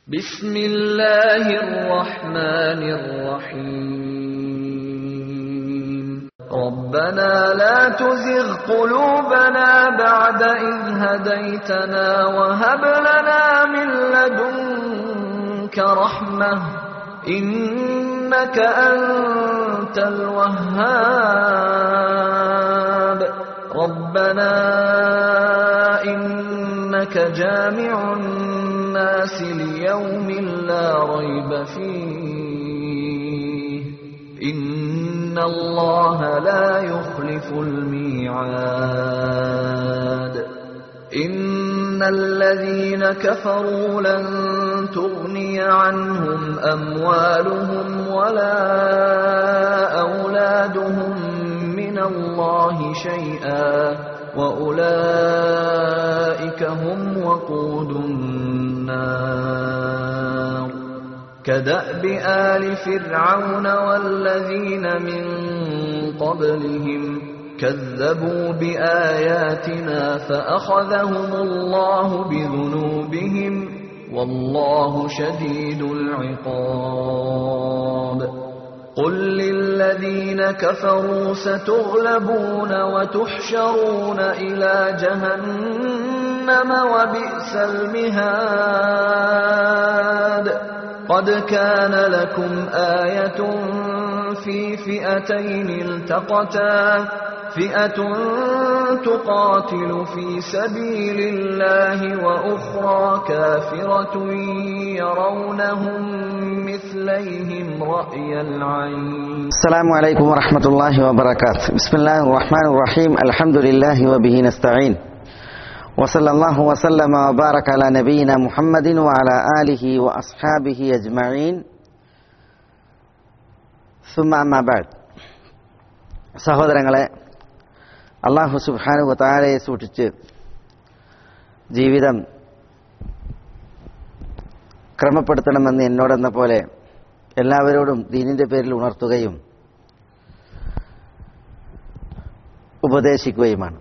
بسم الله الرحمن الرحيم ربنا لا تزغ قلوبنا بعد إذ هديتنا وهب لنا من لدنك رحمة إنك أنت الوهاب ربنا إنك جامع الناس ليوم لا ريب فيه إن الله لا يخلف الميعاد إن الذين كفروا لن تغني عنهم أموالهم ولا أولادهم من الله شيئا وأولئك هم وقود النار كدأب آل فرعون والذين من قبلهم كذبوا بآياتنا فأخذهم الله بذنوبهم والله شديد العقاب قل للذين كفروا ستغلبون وتحشرون إلى جهنم وبئس المهاد قد كان لكم آية في فئتين التقتا فئة تقاتل في سبيل الله وأخرى كافرة يرونهم مثليهم رأي العين السلام عليكم ورحمة الله وبركاته بسم الله الرحمن الرحيم الحمد لله وبه نستعين وصلى الله وسلم وبارك على نبينا محمد وعلى آله وأصحابه أجمعين ثم أما بعد സഹോദരങ്ങളെ അള്ളാഹു സുബാനു വത്താലയെ സൂക്ഷിച്ച് ജീവിതം ക്രമപ്പെടുത്തണമെന്ന് എന്നോടെന്ന പോലെ എല്ലാവരോടും ദീനിന്റെ പേരിൽ ഉണർത്തുകയും ഉപദേശിക്കുകയുമാണ്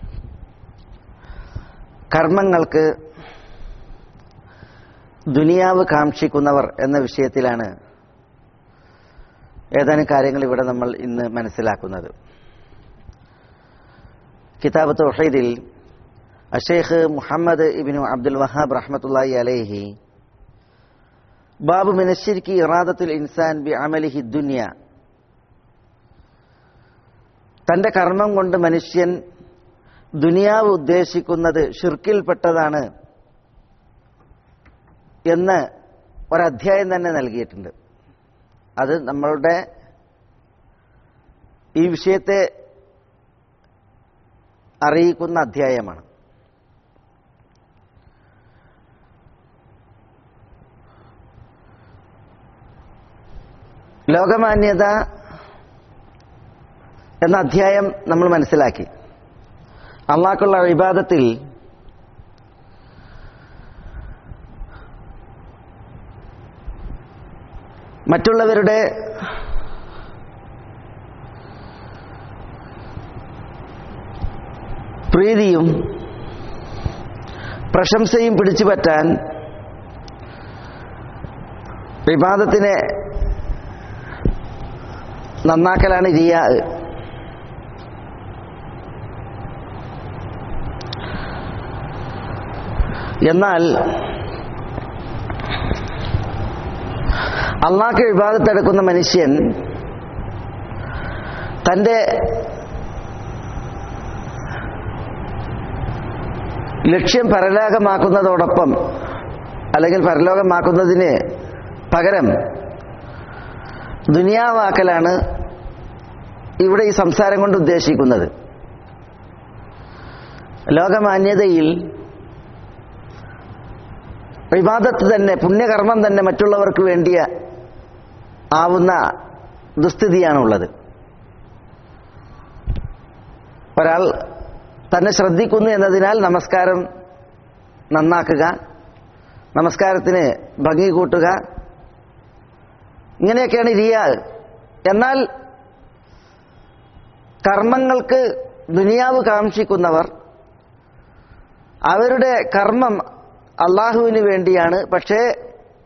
കർമ്മങ്ങൾക്ക് ദുനിയാവ് കാക്ഷിക്കുന്നവർ എന്ന വിഷയത്തിലാണ് ഏതാനും കാര്യങ്ങൾ ഇവിടെ നമ്മൾ ഇന്ന് മനസ്സിലാക്കുന്നത് കിതാബ് തൊഹീദിൽ അഷേഖ് മുഹമ്മദ് ഇബിനു അബ്ദുൽ വഹാബ് റഹ്മത്തുള്ളാഹി അലൈഹി ബാബു മിനശ്ശിരിക്ക് ഇറാദത്തുൽ ഇൻസാൻ ബി അമലിഹി ദുനിയ തന്റെ കർമ്മം കൊണ്ട് മനുഷ്യൻ ദുനിയാവ് ഉദ്ദേശിക്കുന്നത് ഷിർക്കിൽപ്പെട്ടതാണ് എന്ന് ഒരധ്യായം തന്നെ നൽകിയിട്ടുണ്ട് അത് നമ്മളുടെ ഈ വിഷയത്തെ അറിയിക്കുന്ന അധ്യായമാണ് ലോകമാന്യത എന്ന അധ്യായം നമ്മൾ മനസ്സിലാക്കി അള്ളാഹ്ക്കുള്ള വിവാദത്തിൽ മറ്റുള്ളവരുടെ പ്രീതിയും പ്രശംസയും പിടിച്ചു പറ്റാൻ വിവാദത്തിനെ നന്നാക്കലാണ് റിയ എന്നാൽ അള്ളാഹ്ക്ക് വിവാദത്തെടുക്കുന്ന മനുഷ്യൻ തന്റെ ലക്ഷ്യം പരലോകമാക്കുന്നതോടൊപ്പം അല്ലെങ്കിൽ പരലോകമാക്കുന്നതിന് പകരം ദുനിയാവാക്കലാണ് ഇവിടെ ഈ സംസാരം കൊണ്ട് ഉദ്ദേശിക്കുന്നത് ലോകമാന്യതയിൽ വിവാദത്ത് തന്നെ പുണ്യകർമ്മം തന്നെ മറ്റുള്ളവർക്ക് വേണ്ടിയ ആവുന്ന ദുസ്ഥിതിയാണുള്ളത് ഒരാൾ തന്നെ ശ്രദ്ധിക്കുന്നു എന്നതിനാൽ നമസ്കാരം നന്നാക്കുക നമസ്കാരത്തിന് ഭംഗി കൂട്ടുക ഇങ്ങനെയൊക്കെയാണ് റിയ എന്നാൽ കർമ്മങ്ങൾക്ക് ദുനിയാവ് കാക്ഷിക്കുന്നവർ അവരുടെ കർമ്മം അള്ളാഹുവിന് വേണ്ടിയാണ് പക്ഷേ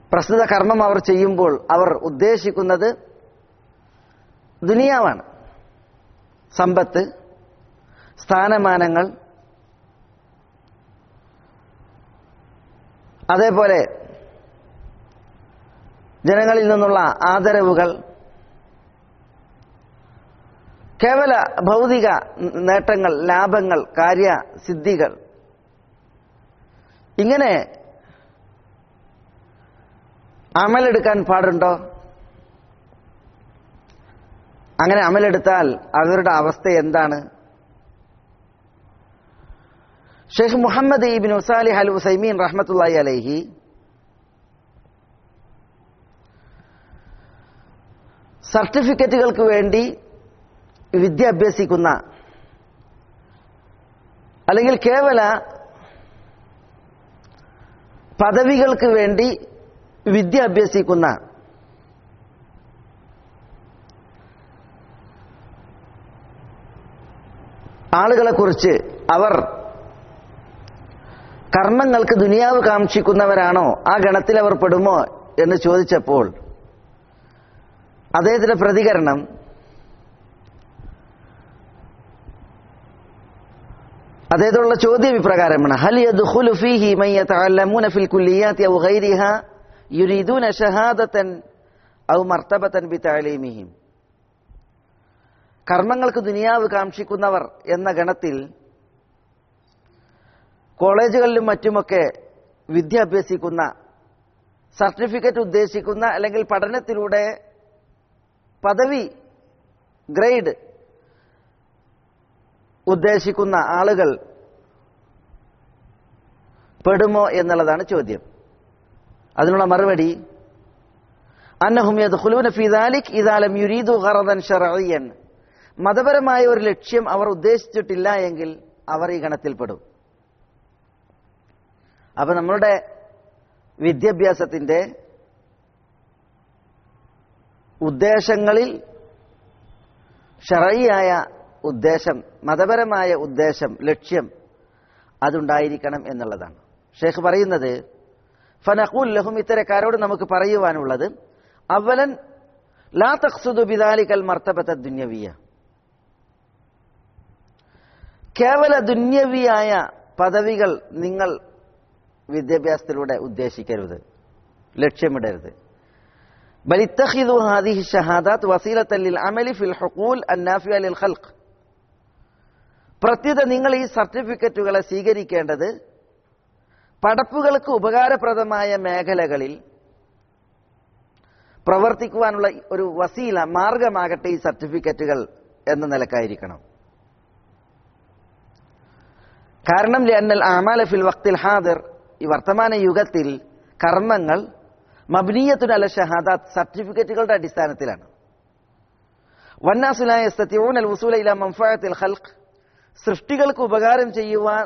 പ്രസ്തുത കർമ്മം അവർ ചെയ്യുമ്പോൾ അവർ ഉദ്ദേശിക്കുന്നത് ദുനിയാവാണ് സമ്പത്ത് സ്ഥാനമാനങ്ങൾ അതേപോലെ ജനങ്ങളിൽ നിന്നുള്ള ആദരവുകൾ കേവല ഭൗതിക നേട്ടങ്ങൾ ലാഭങ്ങൾ കാര്യസിദ്ധികൾ ഇങ്ങനെ അമലെടുക്കാൻ പാടുണ്ടോ അങ്ങനെ അമലെടുത്താൽ അവരുടെ അവസ്ഥ എന്താണ് ഷെയ്ഖ് മുഹമ്മദ് ഇബിൻ ഉസാലിഹ് അൽ ഉസൈമീൻ റഹ്മത്തുള്ളി അലൈഹി സർട്ടിഫിക്കറ്റുകൾക്ക് വേണ്ടി വിദ്യ അഭ്യസിക്കുന്ന അല്ലെങ്കിൽ കേവല പദവികൾക്ക് വേണ്ടി വിദ്യ അഭ്യസിക്കുന്ന ആളുകളെക്കുറിച്ച് അവർ കർമ്മങ്ങൾക്ക് ദുനിയാവ് കാക്ഷിക്കുന്നവരാണോ ആ ഗണത്തിൽ അവർ പെടുമോ എന്ന് ചോദിച്ചപ്പോൾ അദ്ദേഹത്തിന്റെ പ്രതികരണം അദ്ദേഹത്തോടുള്ള ചോദ്യം ഇപ്രകാരമാണ് ഹൽ യദ്ഖുലു ഫീഹി മൻ യതഅല്ലമൂന ഫിൽ കുല്ലിയാത്തി ഔ ഗൈരിഹാ യുരീദൂന ഷഹാദതൻ ഔ മർത്തബതൻ ബിതഅലീമിഹിം കർമ്മങ്ങൾക്ക് ദുനിയാവ് കാക്ഷിക്കുന്നവർ എന്ന ഗണത്തിൽ കോളേജുകളിലും മറ്റുമൊക്കെ വിദ്യ അഭ്യസിക്കുന്ന സർട്ടിഫിക്കറ്റ് ഉദ്ദേശിക്കുന്ന അല്ലെങ്കിൽ പഠനത്തിലൂടെ പദവി ഗ്രേഡ് ഉദ്ദേശിക്കുന്ന ആളുകൾ പെടുമോ എന്നുള്ളതാണ് ചോദ്യം അതിനുള്ള മറുപടി അന്നഹും യദ്ഖുലൂന ഫീ ദാലിക് ഇദാ ലം യുരീദു ഗറദൻ ശർഇയ്യൻ മതപരമായ ഒരു ലക്ഷ്യം അവർ ഉദ്ദേശിച്ചിട്ടില്ല എങ്കിൽ അവർ ഈ ഗണത്തിൽപ്പെടും അപ്പൊ നമ്മളുടെ വിദ്യാഭ്യാസത്തിന്റെ ഉദ്ദേശങ്ങളിൽ ഷറയിയായ ഉദ്ദേശം മതപരമായ ഉദ്ദേശം ലക്ഷ്യം അതുണ്ടായിരിക്കണം എന്നുള്ളതാണ് ഷേഖ് പറയുന്നത് ഫനഖൂൽ ലഹും ഇത്തരക്കാരോട് നമുക്ക് പറയുവാനുള്ളത് അവലൻ ലാ തഖ്സുദു ബിദാലിക്കൽ മർത്തബത്ത ദുന്യവിയ കേവല ദുന്യവിയായ പദവികൾ നിങ്ങൾ വിദ്യാഭ്യാസത്തിലൂടെ ഉദ്ദേശിക്കരുത് ലക്ഷ്യമിടരുത് بل اتخذوا هذه الشهادات وسيلة للعمل في الحقول النافية للخلق പ്രത്യുത നിങ്ങൾ ഈ സർട്ടിഫിക്കറ്റുകളെ സ്വീകരിക്കേണ്ടത് പടപ്പുകൾക്ക് ഉപകാരപ്രദമായ മേഖലകളിൽ പ്രവർത്തിക്കുവാനുള്ള ഒരു വസീല മാർഗമാകട്ടെ ഈ സർട്ടിഫിക്കറ്റുകൾ എന്ന നിലക്കായിരിക്കണം കാരണം ലന്നൽ അമാല ഫിൽ വക്തിൽ ഹാദിർ ഈ വർത്തമാന യുഗത്തിൽ കർമ്മങ്ങൾ മബ്നീയത്തുൻ അല ഷഹാദാത്ത് സർട്ടിഫിക്കറ്റുകളുടെ അടിസ്ഥാനത്തിലാണ് വന്നാസുലായ സത്യവും അൽ വസൂല ഇല മംഫായത്തിൽ ഖൽഖ് സൃഷ്ടികൾക്ക് ഉപകാരം ചെയ്യുവാൻ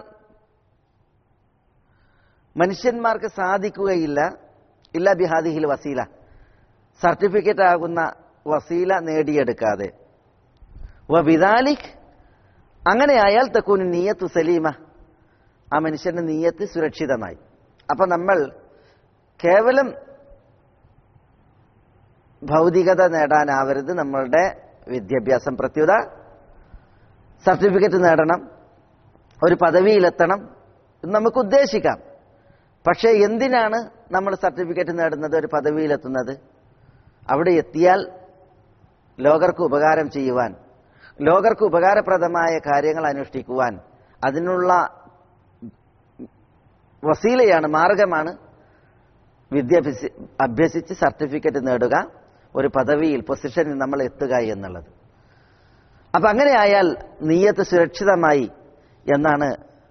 മനുഷ്യന്മാർക്ക് സാധിക്കുകയില്ല ഇല്ല ബിഹാദിഹിൽ വസീല സർട്ടിഫിക്കറ്റ് ആകുന്ന വസീല നേടിയെടുക്കാതെ വ ബിദാലിക് അങ്ങനെ ആയാൽ തക്കൂന് നീയത്തു സലീമ ആ മനുഷ്യന്റെ നീയത്ത് സുരക്ഷിതമായി അപ്പൊ നമ്മൾ കേവലം ഭൗതികത നേടാനാവരുത് നമ്മളുടെ വിദ്യാഭ്യാസം പ്രത്യുത സർട്ടിഫിക്കറ്റ് നേടണം ഒരു പദവിയിലെത്തണം എന്ന് നമുക്ക് ഉദ്ദേശിക്കാം പക്ഷേ എന്തിനാണ് നമ്മൾ സർട്ടിഫിക്കറ്റ് നേടുന്നത് ഒരു പദവിയിലെത്തുന്നത് അവിടെ എത്തിയാൽ ലോകർക്ക് ഉപകാരം ചെയ്യുവാൻ ലോകർക്ക് ഉപകാരപ്രദമായ കാര്യങ്ങൾ അനുഷ്ഠിക്കുവാൻ അതിനുള്ള വസീലയാണ് മാർഗമാണ് വിദ്യ അഭ്യസിച്ച് സർട്ടിഫിക്കറ്റ് നേടുക ഒരു പദവിയിൽ പൊസിഷനിൽ നമ്മൾ എത്തുക എന്നുള്ളത് അപ്പൊ അങ്ങനെ ആയാൽ നീയത്ത് സുരക്ഷിതമായി എന്നാണ്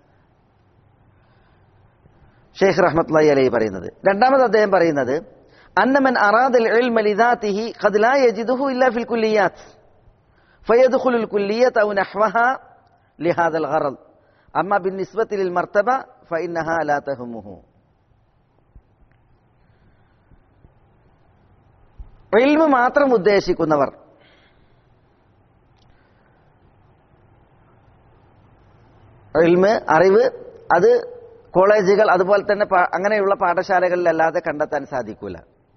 ഷെയ്ഖ് റഹ്മത്ത് അലൈ പറയുന്നത് രണ്ടാമത് അദ്ദേഹം പറയുന്നത് അന്നമൻ അറാദൽ ഇൽമ ലിദാതിഹി ഖദ് ലാ യജിദുഹു ഇല്ലാ ഫിൽ കുല്ലിയാത്ത് فيدخل الكلية أو نحوها لهذا الغرض أما بالنسبة للمرتبة فإنها لا تهمه ഇൽമ് മാത്രം ഉദ്ദേശിക്കുന്നവർ ഇൽമ് അറിവ് അത് കോളേജുകൾ അതുപോലെ തന്നെ പാ- അങ്ങനെയുള്ള പാഠശാലകളിലല്ലാതെ കണ്ടെത്താൻ സാധിക്കൂല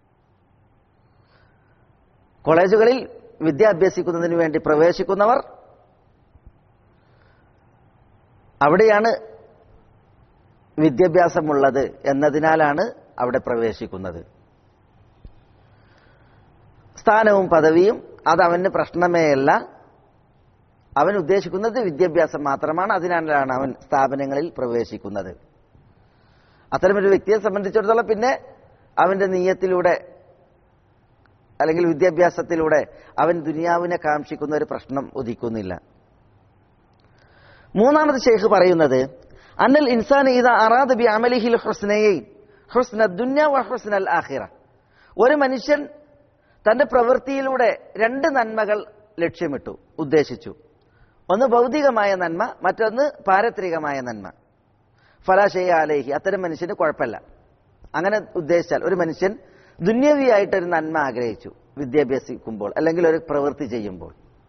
കോളേജുകളിൽ വിദ്യ അഭ്യസിക്കുന്നതിന് വേണ്ടി പ്രവേശിക്കുന്നവർ അവിടെയാണ് വിദ്യാഭ്യാസമുള്ളത് എന്നതിനാലാണ് അവിടെ പ്രവേശിക്കുന്നത് സ്ഥാനവും പദവിയും അത് അവന് പ്രശ്നമേയല്ല അവൻ ഉദ്ദേശിക്കുന്നത് വിദ്യാഭ്യാസം മാത്രമാണ് അതിനാലാണ് അവൻ സ്ഥാപനങ്ങളിൽ പ്രവേശിക്കുന്നത് അത്തരമൊരു വ്യക്തിയെ സംബന്ധിച്ചിടത്തോളം പിന്നെ അവന്റെ നീയത്തിലൂടെ അല്ലെങ്കിൽ വിദ്യാഭ്യാസത്തിലൂടെ അവൻ ദുനിയാവിനെ കാക്ഷിക്കുന്ന ഒരു പ്രശ്നം ഉദിക്കുന്നില്ല മൂന്നാമത് ഷെയ്ഖ് പറയുന്നത് അന്നൽ ഇൻസാൻ ഇത് അറാദ് ബി അമലിഹിൽ ഹുസ്നയെ ഹുസ്ന ദുന്യ വ ഹുസ്നൽ ആഖിറ ഒരു മനുഷ്യൻ തന്റെ പ്രവൃത്തിയിലൂടെ രണ്ട് നന്മകൾ ലക്ഷ്യമിട്ടു ഉദ്ദേശിച്ചു ഒന്ന് ഭൗതികമായ നന്മ മറ്റൊന്ന് പാരത്രികമായ നന്മ ഫലാശയ ആലേഹി അത്തരം മനുഷ്യന് കുഴപ്പമില്ല അങ്ങനെ ഉദ്ദേശിച്ചാൽ ഒരു മനുഷ്യൻ ദുന്യവിയായിട്ടൊരു നന്മ ആഗ്രഹിച്ചു വിദ്യാഭ്യസിക്കുമ്പോൾ അല്ലെങ്കിൽ ഒരു പ്രവൃത്തി ചെയ്യുമ്പോൾ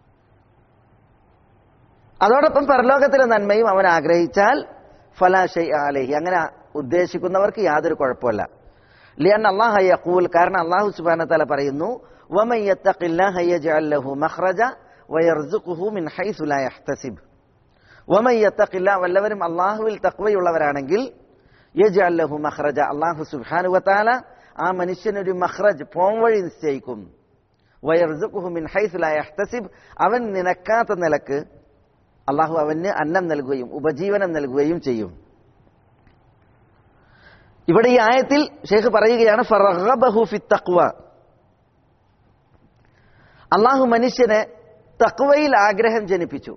അതോടൊപ്പം പരലോകത്തിലെ നന്മയും അവൻ ആഗ്രഹിച്ചാൽ ഫലാശൈ ആലേഹി അങ്ങനെ ഉദ്ദേശിക്കുന്നവർക്ക് യാതൊരു കുഴപ്പമില്ല ലിയൻ അള്ളാഹ് യഖൂൽ കാരണം അള്ളാഹു സുബാന തല പറയുന്നു وَمَن يَتَّقِ اللَّهَ يَجْعَل لَّهُ مَخْرَجًا وَيَرْزُقْهُ مِنْ حَيْثُ لَا يَحْتَسِبُ وَمَن يَتَّقِ اللَّهَ വല്ലവരും അള്ളാഹുവിൽ തഖ്വയുള്ളവരാണെങ്കിൽ യജ്അൽ ലഹു മഖ്റജ അള്ളാഹു സുബ്ഹാനഹു വതആല ആ മനുഷ്യനൊരു മഖ്റജ് പോംവഴി നിശ്ചയിക്കും വയർസുഖുഹു മിൻ ഹൈസ് ലാ യഹ്തസിബ് അവൻ നിനക്കാത്ത നിലക്ക് അള്ളാഹു അവന് അന്നം നൽകുകയും ഉപജീവനം നൽകുകയും ചെയ്യും ഇവിടെ ഈ ആയത്തിൽ ഷെയ്ഖ് പറയുകയാണ് ഫറഗബഹു ഫി തഖ്വ അള്ളാഹു മനുഷ്യനെ തക്വയിൽ ആഗ്രഹം ജനിപ്പിച്ചു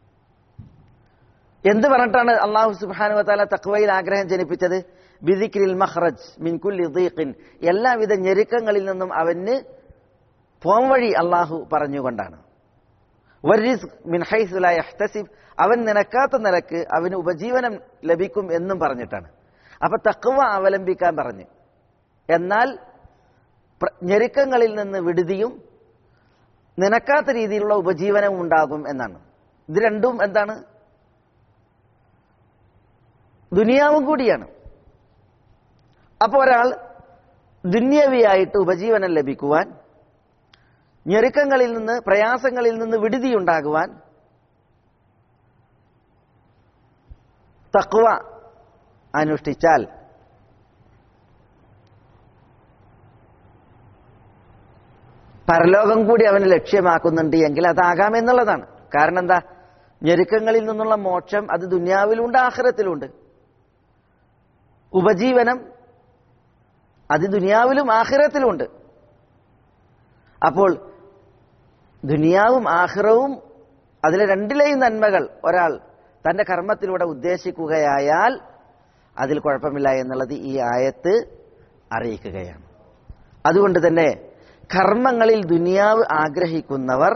എന്ത് പറഞ്ഞിട്ടാണ് അള്ളാഹു സുബാനു വത്താല തക്വയിൽ ആഗ്രഹം ജനിപ്പിച്ചത് ബിദിക്രിൽ മഹ്റജ് മിൻകുല്ലി ദീഖിൻ എല്ലാവിധ ഞെരുക്കങ്ങളിൽ നിന്നും അവന് പോംവഴി അള്ളാഹു പറഞ്ഞുകൊണ്ടാണ് വരിസ് മിൻ ഹൈസ് ലാ യഹ്തസിബ് അവൻ നിനക്കാത്ത നിലക്ക് അവന് ഉപജീവനം ലഭിക്കും എന്നും പറഞ്ഞിട്ടാണ് അപ്പൊ തക്വ അവലംബിക്കാൻ പറഞ്ഞു എന്നാൽ പ്ര- ഞെരുക്കങ്ങളിൽ നിന്ന് വിടുതിയും നിനക്കാത്ത രീതിയിലുള്ള ഉപജീവനം ഉണ്ടാകും എന്നാണ് ഇത് രണ്ടും എന്താണ് ദുനിയാവും കൂടിയാണ് അപ്പോൾ ഒരാൾ ദുന്യവിയായിട്ട് ഉപജീവനം ലഭിക്കുവാൻ ഞെരുക്കങ്ങളിൽ നിന്ന് പ്രയാസങ്ങളിൽ നിന്ന് വിടുതിയുണ്ടാകുവാൻ തക്വ അനുഷ്ഠിച്ചാൽ പരലോകം കൂടി അവന് ലക്ഷ്യമാക്കുന്നുണ്ട് എങ്കിൽ അതാകാം എന്നുള്ളതാണ് കാരണം എന്താ ഞെരുക്കങ്ങളിൽ നിന്നുള്ള മോക്ഷം അത് ദുന്യാവിലുണ്ട് ആഖിറത്തിലുണ്ട് ഉപജീവനം അത് ദുനിയാവിലും ആഖിറത്തിലുമുണ്ട് അപ്പോൾ ദുനിയാവും ആഖിറവും അതിലെ രണ്ടിലെയും നന്മകൾ ഒരാൾ തന്റെ കർമ്മത്തിലൂടെ ഉദ്ദേശിക്കുകയായാൽ അതിൽ കുഴപ്പമില്ല എന്നുള്ളത് ഈ ആയത്ത് അറിയിക്കുകയാണ് അതുകൊണ്ട് തന്നെ കർമ്മങ്ങളിൽ ദുനിയാവ് ആഗ്രഹിക്കുന്നവർ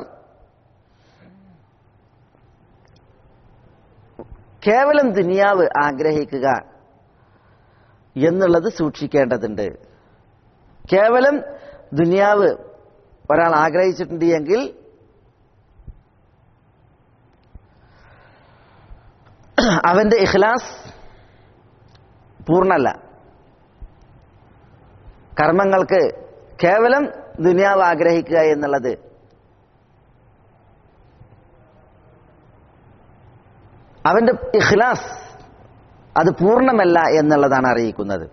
കേവലം ദുനിയാവ് ആഗ്രഹിക്കുക എന്നുള്ളത് സൂക്ഷിക്കേണ്ടതുണ്ട് കേവലം ദുനിയാവ് ഒരാൾ ആഗ്രഹിച്ചിട്ടുണ്ട് എങ്കിൽ അവന്റെ ഇഖ്ലാസ് പൂർണ്ണല്ല കർമ്മങ്ങൾക്ക് കേവലം ദുനിയാവ് ആഗ്രഹിക്കുക എന്നുള്ളത് അവന്റെ ഇഖ്ലാസ് അത് പൂർണ്ണമല്ല എന്നുള്ളതാണ് അറിയിക്കുന്നത്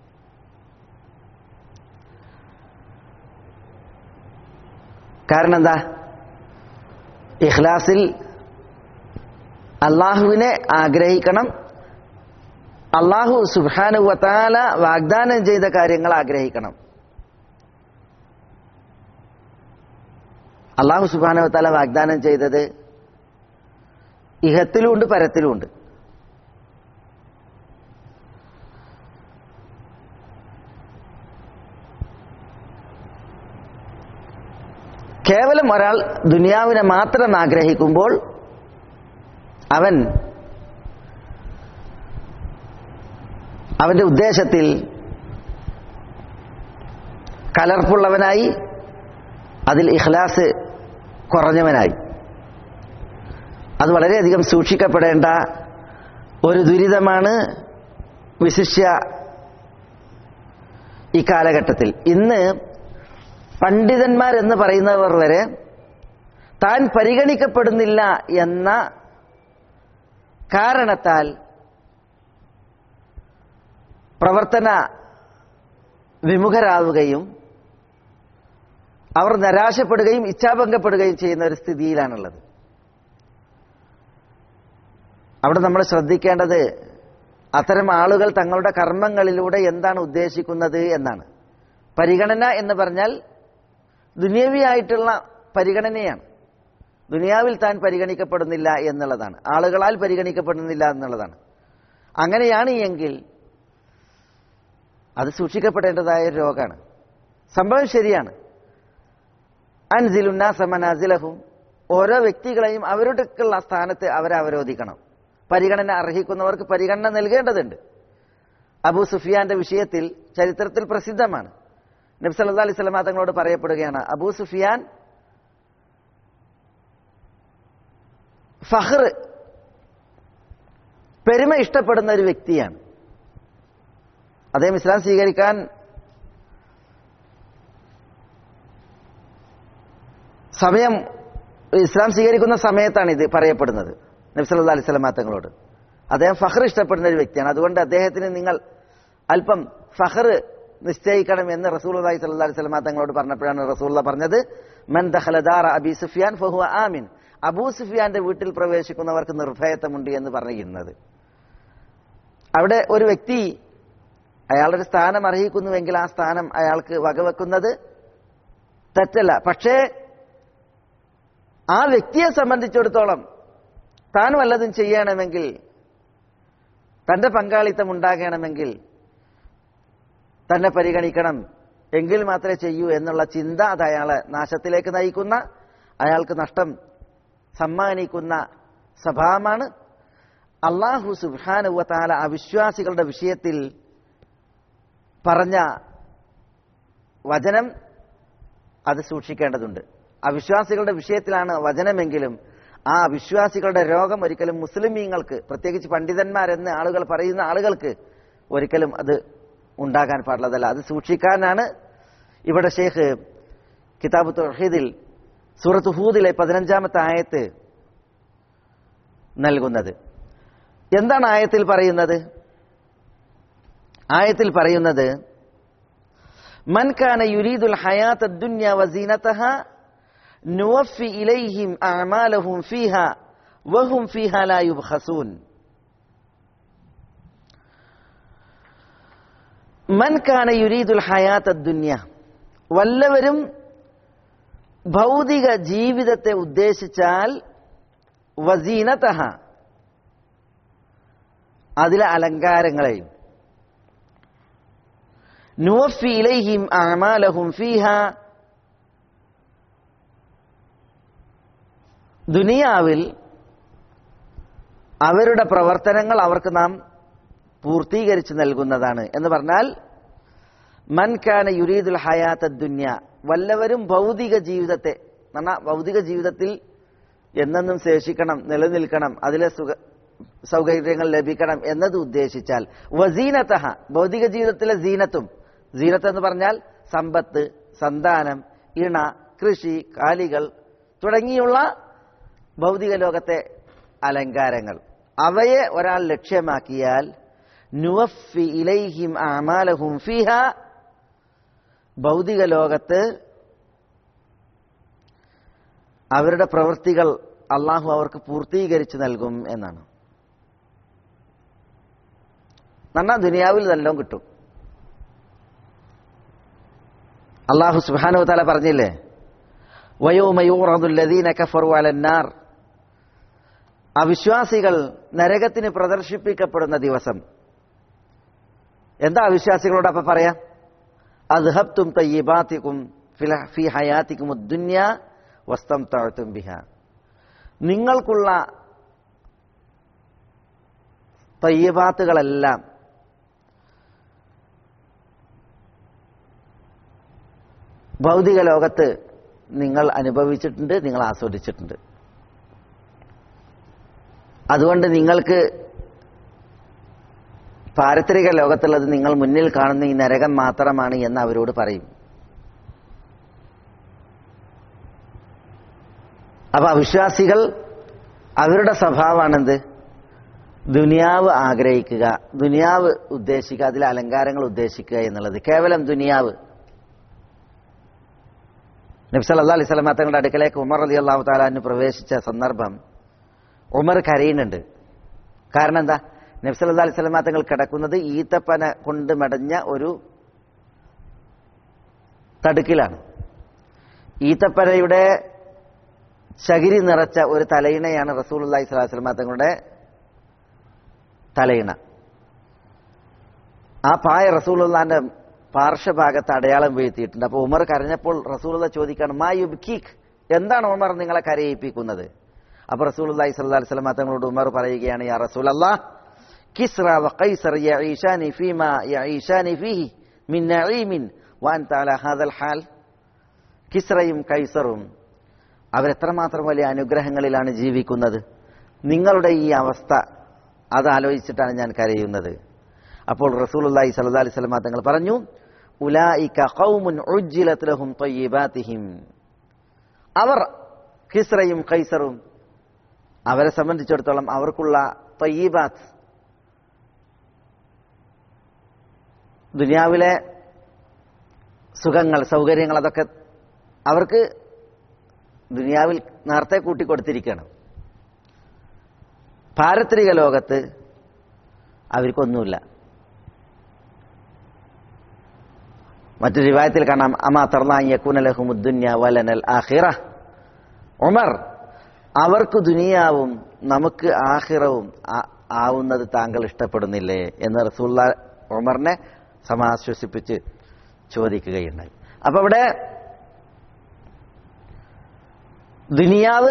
കാരണം എന്താ ഇഖ്ലാസിൽ അള്ളാഹുവിനെ ആഗ്രഹിക്കണം അള്ളാഹു സുബാനു വത്താല വാഗ്ദാനം ചെയ്ത കാര്യങ്ങൾ ആഗ്രഹിക്കണം അള്ളാഹു സുബാനു വത്താല വാഗ്ദാനം ചെയ്തത് ഇഹത്തിലുമുണ്ട് പരത്തിലുമുണ്ട് കേവലം ഒരാൾ ദുനിയാവിനെ മാത്രം ആഗ്രഹിക്കുമ്പോൾ അവൻ അവന്റെ ഉദ്ദേശത്തിൽ കലർപ്പുള്ളവനായി അതിൽ ഇഖ്ലാസ് കുറഞ്ഞവനായി അത് വളരെയധികം സൂക്ഷിക്കപ്പെടേണ്ട ഒരു ദുരിതമാണ് വിശിഷ്യ ഈ കാലഘട്ടത്തിൽ ഇന്ന് പണ്ഡിതന്മാരെന്ന് പറയുന്നവർ വരെ താൻ പരിഗണിക്കപ്പെടുന്നില്ല എന്ന കാരണത്താൽ പ്രവർത്തന വിമുഖരാവുകയും അവർ നിരാശപ്പെടുകയും ഇച്ഛാഭംഗപ്പെടുകയും ചെയ്യുന്ന ഒരു സ്ഥിതിയിലാണുള്ളത് അവിടെ നമ്മൾ ശ്രദ്ധിക്കേണ്ടത് അത്തരം ആളുകൾ തങ്ങളുടെ കർമ്മങ്ങളിലൂടെ എന്താണ് ഉദ്ദേശിക്കുന്നത് എന്നാണ് പരിഗണന എന്ന് പറഞ്ഞാൽ ദുനിയവിയായിട്ടുള്ള പരിഗണനയാണ് ദുനിയാവിൽ താൻ പരിഗണിക്കപ്പെടുന്നില്ല എന്നുള്ളതാണ് ആളുകളാൽ പരിഗണിക്കപ്പെടുന്നില്ല എന്നുള്ളതാണ് അങ്ങനെയാണ് എങ്കിൽ അത് സൂക്ഷിക്കപ്പെടേണ്ടതായ ഒരു രോഗമാണ് സംഭവം ശരിയാണ് അൻസിലുന്ന സമനാസിലഹും ഓരോ വ്യക്തികളെയും അവരുടെക്കുള്ള സ്ഥാനത്ത് അവരെ അവരോധിക്കണം പരിഗണന അർഹിക്കുന്നവർക്ക് പരിഗണന നൽകേണ്ടതുണ്ട് അബൂ സുഫിയാന്റെ വിഷയത്തിൽ ചരിത്രത്തിൽ പ്രസിദ്ധമാണ് നബി സല്ലാ അലൈഹി സ്വലമ തങ്ങളോട് പറയപ്പെടുകയാണ് അബൂ സുഫിയാൻ ഫഹർ പെരുമ ഇഷ്ടപ്പെടുന്ന ഒരു വ്യക്തിയാണ് അദ്ദേഹം ഇസ്ലാം സ്വീകരിക്കാൻ സമയം ഇസ്ലാം സ്വീകരിക്കുന്ന സമയത്താണ് ഇത് പറയപ്പെടുന്നത് നബി സല്ലാ അലൈഹി സ്വലമാ തങ്ങളോട് അദ്ദേഹം ഫഹർ ഇഷ്ടപ്പെടുന്ന ഒരു വ്യക്തിയാണ് അതുകൊണ്ട് അദ്ദേഹത്തിന് നിങ്ങൾ അല്പം ഫഹർ നിശ്ചയിക്കണം എന്ന് റസൂൽ അലൈഹി സ്വല്ലാ അലൈഹി സ്വലമാ തങ്ങളോട് പറഞ്ഞപ്പോഴാണ് റസൂൽ പറഞ്ഞത് മൻ ദഹലദാർ അബി സുഫിയാൻ ഫഹു ആമിൻ അബൂ സുഫിയാന്റെ വീട്ടിൽ പ്രവേശിക്കുന്നവർക്ക് നിർഭയത്വമുണ്ട് എന്ന് പറഞ്ഞിരുന്നത് അവിടെ ഒരു വ്യക്തി അയാളൊരു സ്ഥാനം അർഹിക്കുന്നുവെങ്കിൽ ആ സ്ഥാനം അയാൾക്ക് വകവെക്കുന്നത് തെറ്റല്ല പക്ഷേ ആ വ്യക്തിയെ സംബന്ധിച്ചിടത്തോളം താൻ വല്ലതും ചെയ്യണമെങ്കിൽ തന്റെ പങ്കാളിത്തം ഉണ്ടാകണമെങ്കിൽ തന്നെ പരിഗണിക്കണം എങ്കിൽ മാത്രമേ ചെയ്യൂ എന്നുള്ള ചിന്ത അത് അയാളെ നാശത്തിലേക്ക് നയിക്കുന്ന അയാൾക്ക് നഷ്ടം സമ്മാനിക്കുന്ന സ്വഭാവമാണ് അള്ളാഹു സുബാനുവത്താല അവിശ്വാസികളുടെ വിഷയത്തിൽ പറഞ്ഞ വചനം അത് സൂക്ഷിക്കേണ്ടതുണ്ട് അവിശ്വാസികളുടെ വിഷയത്തിലാണ് വചനമെങ്കിലും ആ വിശ്വാസികളുടെ രോഗം ഒരിക്കലും മുസ്ലിമീങ്ങൾക്ക് പ്രത്യേകിച്ച് പണ്ഡിതന്മാരെന്ന് ആളുകൾ പറയുന്ന ആളുകൾക്ക് ഒരിക്കലും അത് ഉണ്ടാകാൻ പാടുള്ളതല്ല അത് സൂക്ഷിക്കാനാണ് ഇവിടെ ഷെയ്ഖ് കിതാബ് തൊഹീദിൽ സൂറത്ത് ഹൂദിലെ പതിനഞ്ചാമത്തെ ആയത്ത് നൽകുന്നത് എന്താണ് ആയത്തിൽ പറയുന്നത് ആയത്തിൽ പറയുന്നത് മൻ കാന യുരീദുൽ ഹയാത്ത ദുന്യ വസീനതഹ നുവഫി ഇലൈഹിം അഅമാലഹും ഫീഹ വഹും ഫീഹ ലാ യുബ്ഖസൂൻ മൻ കാന യുരീദുൽ ഹയാത്ത ദുന്യ വല്ലവരും ഭൗതിക ജീവിതത്തെ ഉദ്ദേശിച്ചാൽ വസീനതഹ അതിലെ അലങ്കാരങ്ങളെയും നുവഫി ഇലൈഹിം അമാലഹും ഫീഹ ദുനിയാവിൽ അവരുടെ പ്രവർത്തനങ്ങൾ അവർക്ക് നാം പൂർത്തീകരിച്ച് നൽകുന്നതാണ് എന്ന് പറഞ്ഞാൽ മൻകാന യുരീദുൽ ഹയാത്ത ദുന്യ വല്ലവരും ഭൗതിക ജീവിതത്തെ എന്നാൽ ഭൗതിക ജീവിതത്തിൽ എന്നെന്നും ശേഷിക്കണം നിലനിൽക്കണം അതിലെ സുഖ സൗകര്യങ്ങൾ ലഭിക്കണം എന്നത് ഉദ്ദേശിച്ചാൽ വസീനത്തഹ ഭൗതിക ജീവിതത്തിലെ സീനത്തും സീനത്ത് എന്ന് പറഞ്ഞാൽ സമ്പത്ത് സന്താനം ഇണ കൃഷി കാലികൾ തുടങ്ങിയുള്ള ഭൗതിക ലോകത്തെ അലങ്കാരങ്ങൾ അവയെ ഒരാൾ ലക്ഷ്യമാക്കിയാൽ നുവഫി ഇലൈഹിം അമാലഹും ഫിഹ ഭൗതിക ലോകത്ത് അവരുടെ പ്രവൃത്തികൾ അള്ളാഹു അവർക്ക് പൂർത്തീകരിച്ച് നൽകും എന്നാണ് നന്നാ ദുനിയാവിൽ നല്ലോണം കിട്ടും അള്ളാഹു സുബാനു താല പറഞ്ഞില്ലേ വയോമയൂറദുല്ലദീന കഫറു അലന്നാർ അവിശ്വാസികൾ നരകത്തിന് പ്രദർശിപ്പിക്കപ്പെടുന്ന ദിവസം എന്താ അവിശ്വാസികളോട് അപ്പൊ പറയാ അദ്ഹബ്തും തയ്യിബാത്തിക്കും ഫി ഹയാത്തിക്കും ദുന്യ വസ്തം താഴ്ത്തും ബിഹ നിങ്ങൾക്കുള്ള തയ്യബാത്തുകളെല്ലാം ഭൗതിക ലോകത്ത് നിങ്ങൾ അനുഭവിച്ചിട്ടുണ്ട് നിങ്ങൾ ആസ്വദിച്ചിട്ടുണ്ട് അതുകൊണ്ട് നിങ്ങൾക്ക് പാരത്രിക ലോകത്തുള്ളത് നിങ്ങൾ മുന്നിൽ കാണുന്ന ഈ നരകം മാത്രമാണ് എന്ന് അവരോട് പറയും അപ്പൊ അവിശ്വാസികൾ അവരുടെ സ്വഭാവമാണെന്ത് ദുനിയാവ് ആഗ്രഹിക്കുക ദുനിയാവ് ഉദ്ദേശിക്കുക അതിൽ അലങ്കാരങ്ങൾ ഉദ്ദേശിക്കുക എന്നുള്ളത് കേവലം ദുനിയാവ് നബ്സൽ അല്ലാ അലൈഹി സ്വലമ തങ്ങളുടെ അടുക്കലേക്ക് ഉമർ അലി അള്ളാഹു താലാന് പ്രവേശിച്ച സന്ദർഭം ഉമർ കരയുന്നുണ്ട് കാരണം എന്താ നബ്സൽ അല്ലാ അലൈഹി സ്വലമ തങ്ങൾ കിടക്കുന്നത് ഈത്തപ്പന കൊണ്ട് മെടഞ്ഞ ഒരു തടുക്കിലാണ് ഈത്തപ്പനയുടെ ചകിരി നിറച്ച ഒരു തലയിണയാണ് റസൂൽ അള്ളാഹി സ്വലാഹു സ്വലമ തങ്ങളുടെ തലയിണ ആ പായ റസൂലുള്ളാന്റെ പാർശ്വഭാഗത്ത് അടയാളം വീഴ്ത്തിയിട്ടുണ്ട് അപ്പോൾ ഉമർ കരഞ്ഞപ്പോൾ റസൂലുള്ള ചോദിക്കാണ് മാ യുബ്കീഖ് എന്താണ് ഉമർ നിങ്ങളെ കരയിപ്പിക്കുന്നത് അപ്പോൾ റസൂലുള്ളാഹി സ്വല്ലല്ലാഹി അലൈഹി വസല്ലം തങ്ങളോട് ഉമർ പറയുകയാണ് യാ റസൂലല്ലാഹ് കിസ്റ വ ഖൈസർ യഈശാനി ഫീമാ യഈശാനി ഫീഹി മിൻ നഈമിൻ വഅൻത അലാ ഹാദൽ ഹാൽ കിസ്റയും കൈസറും അവരെത്രമാത്രം വലിയ അനുഗ്രഹങ്ങളിലാണ് ജീവിക്കുന്നത് നിങ്ങളുടെ ഈ അവസ്ഥ അതാലോചിച്ചിട്ടാണ് ഞാൻ കരയുന്നത് അപ്പോൾ റസൂലുള്ളാഹി സ്വല്ലല്ലാഹി അലൈഹി വസല്ലം തങ്ങൾ പറഞ്ഞു ഉലായിക ഖൗമുൻ ഉജ്ജിലത് ലഹും തയ്യിബാതിഹിം അവർ കിസ്റയും കൈസറും അവരെ സംബന്ധിച്ചിടത്തോളം അവർക്കുള്ള തയ്യിബാത്ത് ദുനിയാവിലെ സുഖങ്ങൾ സൗകര്യങ്ങൾ അതൊക്കെ അവർക്ക് ദുനിയാവിൽ നേരത്തെ കൂട്ടിക്കൊടുത്തിരിക്കുകയാണ് പാരത്രിക ലോകത്ത് അവർക്കൊന്നുമില്ല മറ്റു റിവായത്തിൽ കാണാം അമാ തർലാഹുമുദ്ദുന്യ വലനൽ ആഹിറ ഉമർ അവർക്ക് ദുനിയാവും നമുക്ക് ആഹിറവും ആ- ആവുന്നത് താങ്കൾ ഇഷ്ടപ്പെടുന്നില്ലേ എന്ന് റസൂള്ള ഉമറിനെ സമാശ്വസിപ്പിച്ച് ചോദിക്കുകയുണ്ടായി അപ്പൊ ഇവിടെ ദുനിയാവ്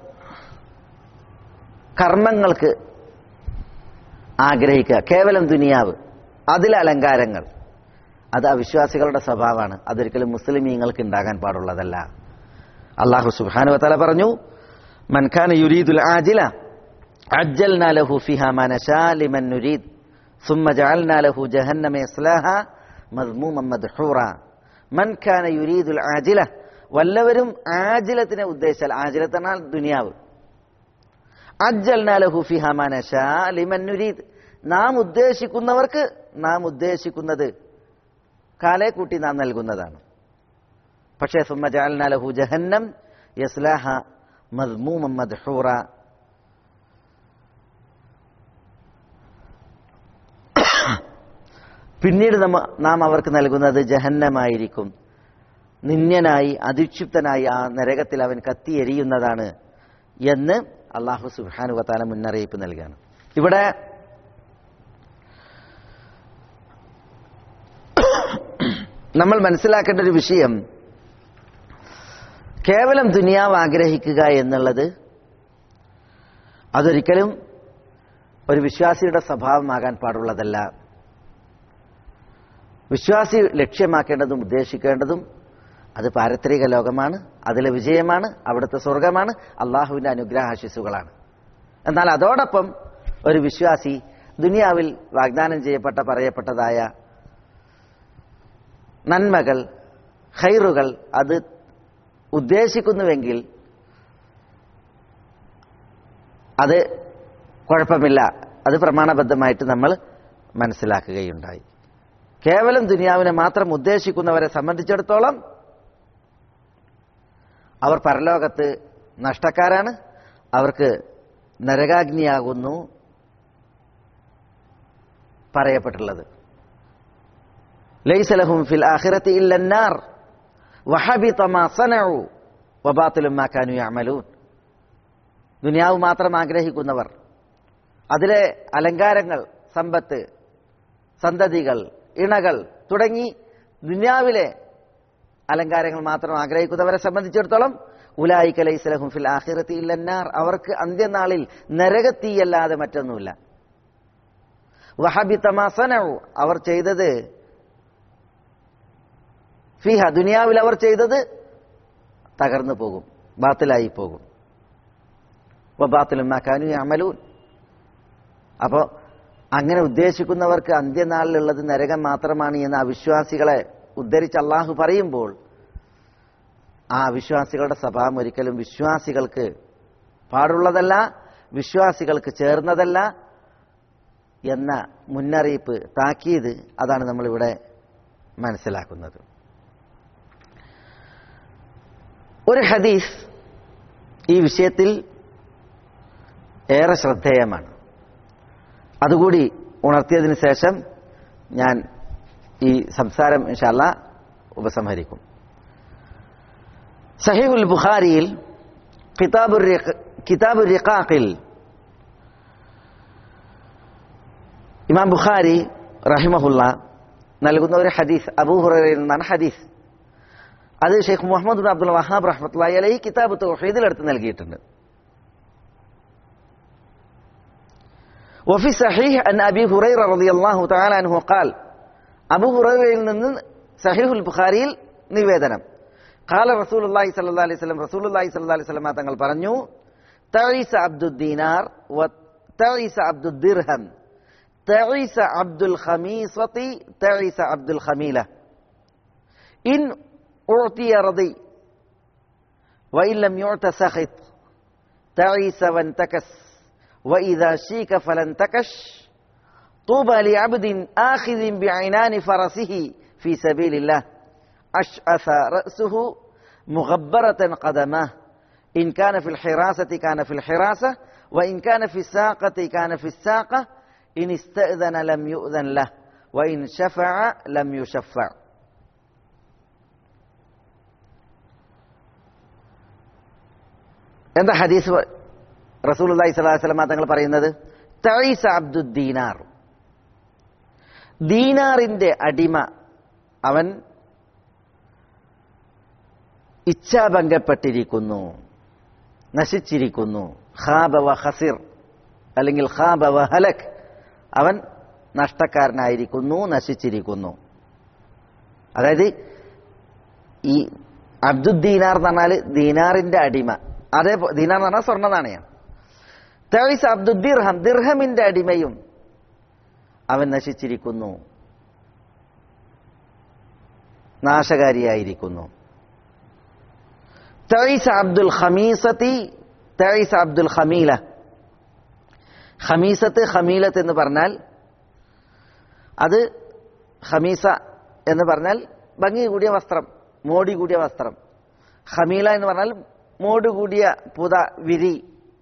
കർമ്മങ്ങൾക്ക് ആഗ്രഹിക്കുക കേവലം ദുനിയാവ് അതിലെ അലങ്കാരങ്ങൾ അത് അവിശ്വാസികളുടെ സ്വഭാവമാണ് അതൊരിക്കലും മുസ്ലിമീങ്ങൾക്ക് ഉണ്ടാകാൻ പാടുള്ളതല്ല അള്ളാഹു സുബ്ഹാനഹു വതആല പറഞ്ഞു മൻ കാന യുരീദുൽ ആജില അജ്ജൽനാ ലഹു ഫിഹാ മാ നശാ ലിമൻ നുരീദ് ثم جعلنا له جهنم يصلاها مذموما مدحورا من كان يريد العاجله വല്ലവരും ആജിലത്തിനെ ഉദ്ദേശിച്ചാൽ ആജിലത്തെന്നാൽ ദുനിയാവ് അജ്ജൽനാ ലഹു ഫിഹാ മാ നശാ ലിമൻ നുരീദ് നാം ഉദ്ദേശിക്കുന്നവർക്ക് നാം ഉദ്ദേശിക്കുന്നത് കാലെ കൂട്ടി നാം നൽകുന്നതാണ് പക്ഷേ സുമ്മ ജഅൽനാ ലഹു ജഹന്നം യസ്ലാഹ മദ്മൂമൻ മദ്ഹൂറ പിന്നീട് നമ്മ നാം അവർക്ക് നൽകുന്നത് ജഹന്നമായിരിക്കും നിന്യനായി അധിക്ഷിപ്തനായി ആ നരകത്തിൽ അവൻ കത്തിയെരിയുന്നതാണ് എന്ന് അള്ളാഹു സുബ്ഹാനു വതാല മുന്നറിയിപ്പ് നൽകുകയാണ് ഇവിടെ നമ്മൾ മനസ്സിലാക്കേണ്ട ഒരു വിഷയം കേവലം ദുനിയാവ് ആഗ്രഹിക്കുക എന്നുള്ളത് അതൊരിക്കലും ഒരു വിശ്വാസിയുടെ സ്വഭാവമാകാൻ പാടുള്ളതല്ല വിശ്വാസി ലക്ഷ്യമാക്കേണ്ടതും ഉദ്ദേശിക്കേണ്ടതും അത് പാരത്രിക ലോകമാണ് അതിലെ വിജയമാണ് അവിടുത്തെ സ്വർഗമാണ് അള്ളാഹുവിന്റെ അനുഗ്രഹാശിസുകളാണ് എന്നാൽ അതോടൊപ്പം ഒരു വിശ്വാസി ദുനിയാവിൽ വാഗ്ദാനം ചെയ്യപ്പെട്ട പറയപ്പെട്ടതായ നന്മകൾ ഹൈറുകൾ അത് ഉദ്ദേശിക്കുന്നുവെങ്കിൽ അത് കുഴപ്പമില്ല അത് പ്രമാണബദ്ധമായിട്ട് നമ്മൾ മനസ്സിലാക്കുകയുണ്ടായി കേവലം ദുനിയാവിനെ മാത്രം ഉദ്ദേശിക്കുന്നവരെ സംബന്ധിച്ചിടത്തോളം അവർ പരലോകത്ത് നഷ്ടക്കാരാണ് അവർക്ക് നരകാഗ്നിയാകുന്നു പറയപ്പെട്ടുള്ളത് ലൈസലഹും ഫിൽ ആഖിറത്തി ഇല്ലന്നാർ വഹബിത മാ സനഉ വബാത്തിലും മാ കാനു യഅമലൂൻ ദുനിയാവ് മാത്രം ആഗ്രഹിക്കുന്നവർ അതിലെ അലങ്കാരങ്ങൾ സമ്പത്ത് സന്തതികൾ ഇണകൾ തുടങ്ങി ദുനിയാവിലെ അലങ്കാരങ്ങൾ മാത്രം ആഗ്രഹിക്കുന്നവരെ സംബന്ധിച്ചിടത്തോളം ഉലായിക ലൈസലഹും ഫിൽ ആഖിറത്തി ഇല്ലന്നാർ അവർക്ക് അന്ത്യനാളിൽ നരകത്തീയല്ലാതെ മറ്റൊന്നുമില്ല വഹബിത മാ സനഉ അവർ ചെയ്തത് ഫിഹ ദുനിയാവിൽ അവർ ചെയ്തത് തകർന്നു പോകും ബാത്തിലായി പോകും വബാത്തിലും മാക്കാനു അമലൂൻ അപ്പോൾ അങ്ങനെ ഉദ്ദേശിക്കുന്നവർക്ക് അന്ത്യനാളിലുള്ളത് നരകം മാത്രമാണ് എന്ന് അവിശ്വാസികളെ ഉദ്ധരിച്ച് അള്ളാഹു പറയുമ്പോൾ ആ വിശ്വാസികളുടെ സ്വഭാവം ഒരിക്കലും വിശ്വാസികൾക്ക് പാടുള്ളതല്ല വിശ്വാസികൾക്ക് ചേർന്നതല്ല എന്ന മുന്നറിയിപ്പ് താക്കീത് അതാണ് നമ്മളിവിടെ മനസ്സിലാക്കുന്നത് ഒരു ഹദീസ് ഈ വിഷയത്തിൽ ഏറെ ശ്രദ്ധേയമാണ് അതുകൂടി ഉണർത്തിയതിനു ശേഷം ഞാൻ ഈ സംസാരം ഇൻഷാല്ല ഉപസംഹരിക്കും സഹീബുൽ ബുഖാരിയിൽ കിതാബുർ കിതാബുർ റിഖാഖിൽ ഇമാം ബുഖാരി റഹിമഹുല്ല നൽകുന്ന ഒരു ഹദീസ് അബൂഹുറയിൽ നിന്നാണ് ഹദീസ് അത് Sheikh Muhammad bin Abdul Wahab റഹ്മത്തുള്ളാഹി അലൈഹി കിതാബ് തൗഹീദിൽ എടുത്ത് നൽകിയിട്ടുണ്ട് وفي صحيح أن أبي هريرة رضي الله تعالى عنه قال أبو هريرة നിന്ന് സഹീഹുൽ ബുഖാരിയിൽ നിവേദനം قال رسول الله صلى الله عليه وسلم رسول الله صلى الله عليه وسلم തങ്ങൾ പറഞ്ഞു تعيس عبد الدينار وتعيس عبد الدرهم تعيس عبد الخميصة تعيس عبد الخميلة إن أعطي رضي وإن لم يعط سخط تعيس وانتكس وإذا شيك فلانتكش طوبى لعبد آخذ بعنان فرسه في سبيل الله أشأث رأسه مغبرة قدماه إن كان في الحراسة كان في الحراسة وإن كان في الساقة كان في الساقة إن استأذن لم يؤذن له وإن شفع لم يشفع എന്താ ഹദീസ് റസൂലുള്ളാഹി സ്വല്ലല്ലാഹു അലൈഹി വസല്ലം തങ്ങൾ പറയുന്നത് തഈസ അബ്ദുദ്ദീനാർ ദീനാറിന്റെ അടിമ അവൻ ഇച്ഛാഭംഗപ്പെട്ടിരിക്കുന്നു നശിച്ചിരിക്കുന്നു ഖാബ വ ഖസിർ അല്ലെങ്കിൽ ഖാബ വ ഹലക് അവൻ നഷ്ടക്കാരനായിരിക്കുന്നു നശിച്ചിരിക്കുന്നു അതായത് ഈ അബ്ദുദ്ദീനാർ എന്ന് പറഞ്ഞാൽ ദീനാറിന്റെ അടിമ അതേ ദീനാർ എന്ന് പറഞ്ഞാൽ സ്വർണ്ണ നാണയം തൈസ് അബ്ദുദ്ദീർഹം ദിർഹമിന്റെ അടിമയും അവൻ നശിച്ചിരിക്കുന്നു നാശകാരിയായിരിക്കുന്നു തൈസ് അബ്ദുൽ ഖമീസത്തി തൈസ് അബ്ദുൽ ഖമീല ഖമീസത്ത് ഖമീലത്ത് എന്ന് പറഞ്ഞാൽ അത് ഖമീസ എന്ന് പറഞ്ഞാൽ ഭംഗി കൂടിയ വസ്ത്രം മോടി കൂടിയ വസ്ത്രം ഖമീല എന്ന് പറഞ്ഞാൽ മോട് കൂടിയ പുത വിരി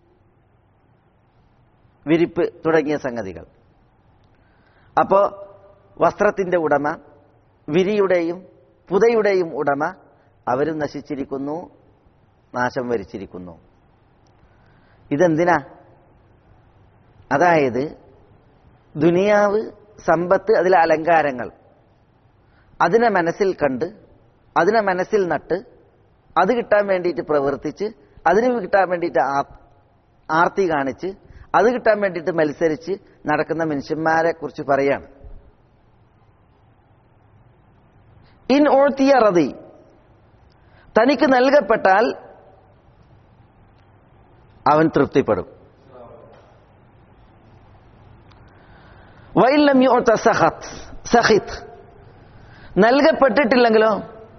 വിരിപ്പ് തുടങ്ങിയ സംഗതികൾ അപ്പോ വസ്ത്രത്തിന്റെ ഉടമ വിരിയുടെയും പുതയുടെയും ഉടമ അവരും നശിച്ചിരിക്കുന്നു നാശം വരിച്ചിരിക്കുന്നു ഇതെന്തിനാ അതായത് ദുനിയാവ് സമ്പത്ത് അതിലെ അലങ്കാരങ്ങൾ അതിനെ മനസ്സിൽ കണ്ട് അതിനെ മനസ്സിൽ നട്ട് അത് കിട്ടാൻ വേണ്ടിയിട്ട് പ്രവർത്തിച്ച് അതിന് കിട്ടാൻ വേണ്ടിയിട്ട് ആർത്തി കാണിച്ച് അത് കിട്ടാൻ വേണ്ടിയിട്ട് മത്സരിച്ച് നടക്കുന്ന മനുഷ്യന്മാരെ കുറിച്ച് പറയാണ് ഇൻ ഓഴ്ത്തിയ റതി തനിക്ക് നൽകപ്പെട്ടാൽ അവൻ തൃപ്തിപ്പെടും വൈലം യുഅത സഖത്ത് സഖിത്ത് നൽകപ്പെട്ടിട്ടില്ലെങ്കിലോ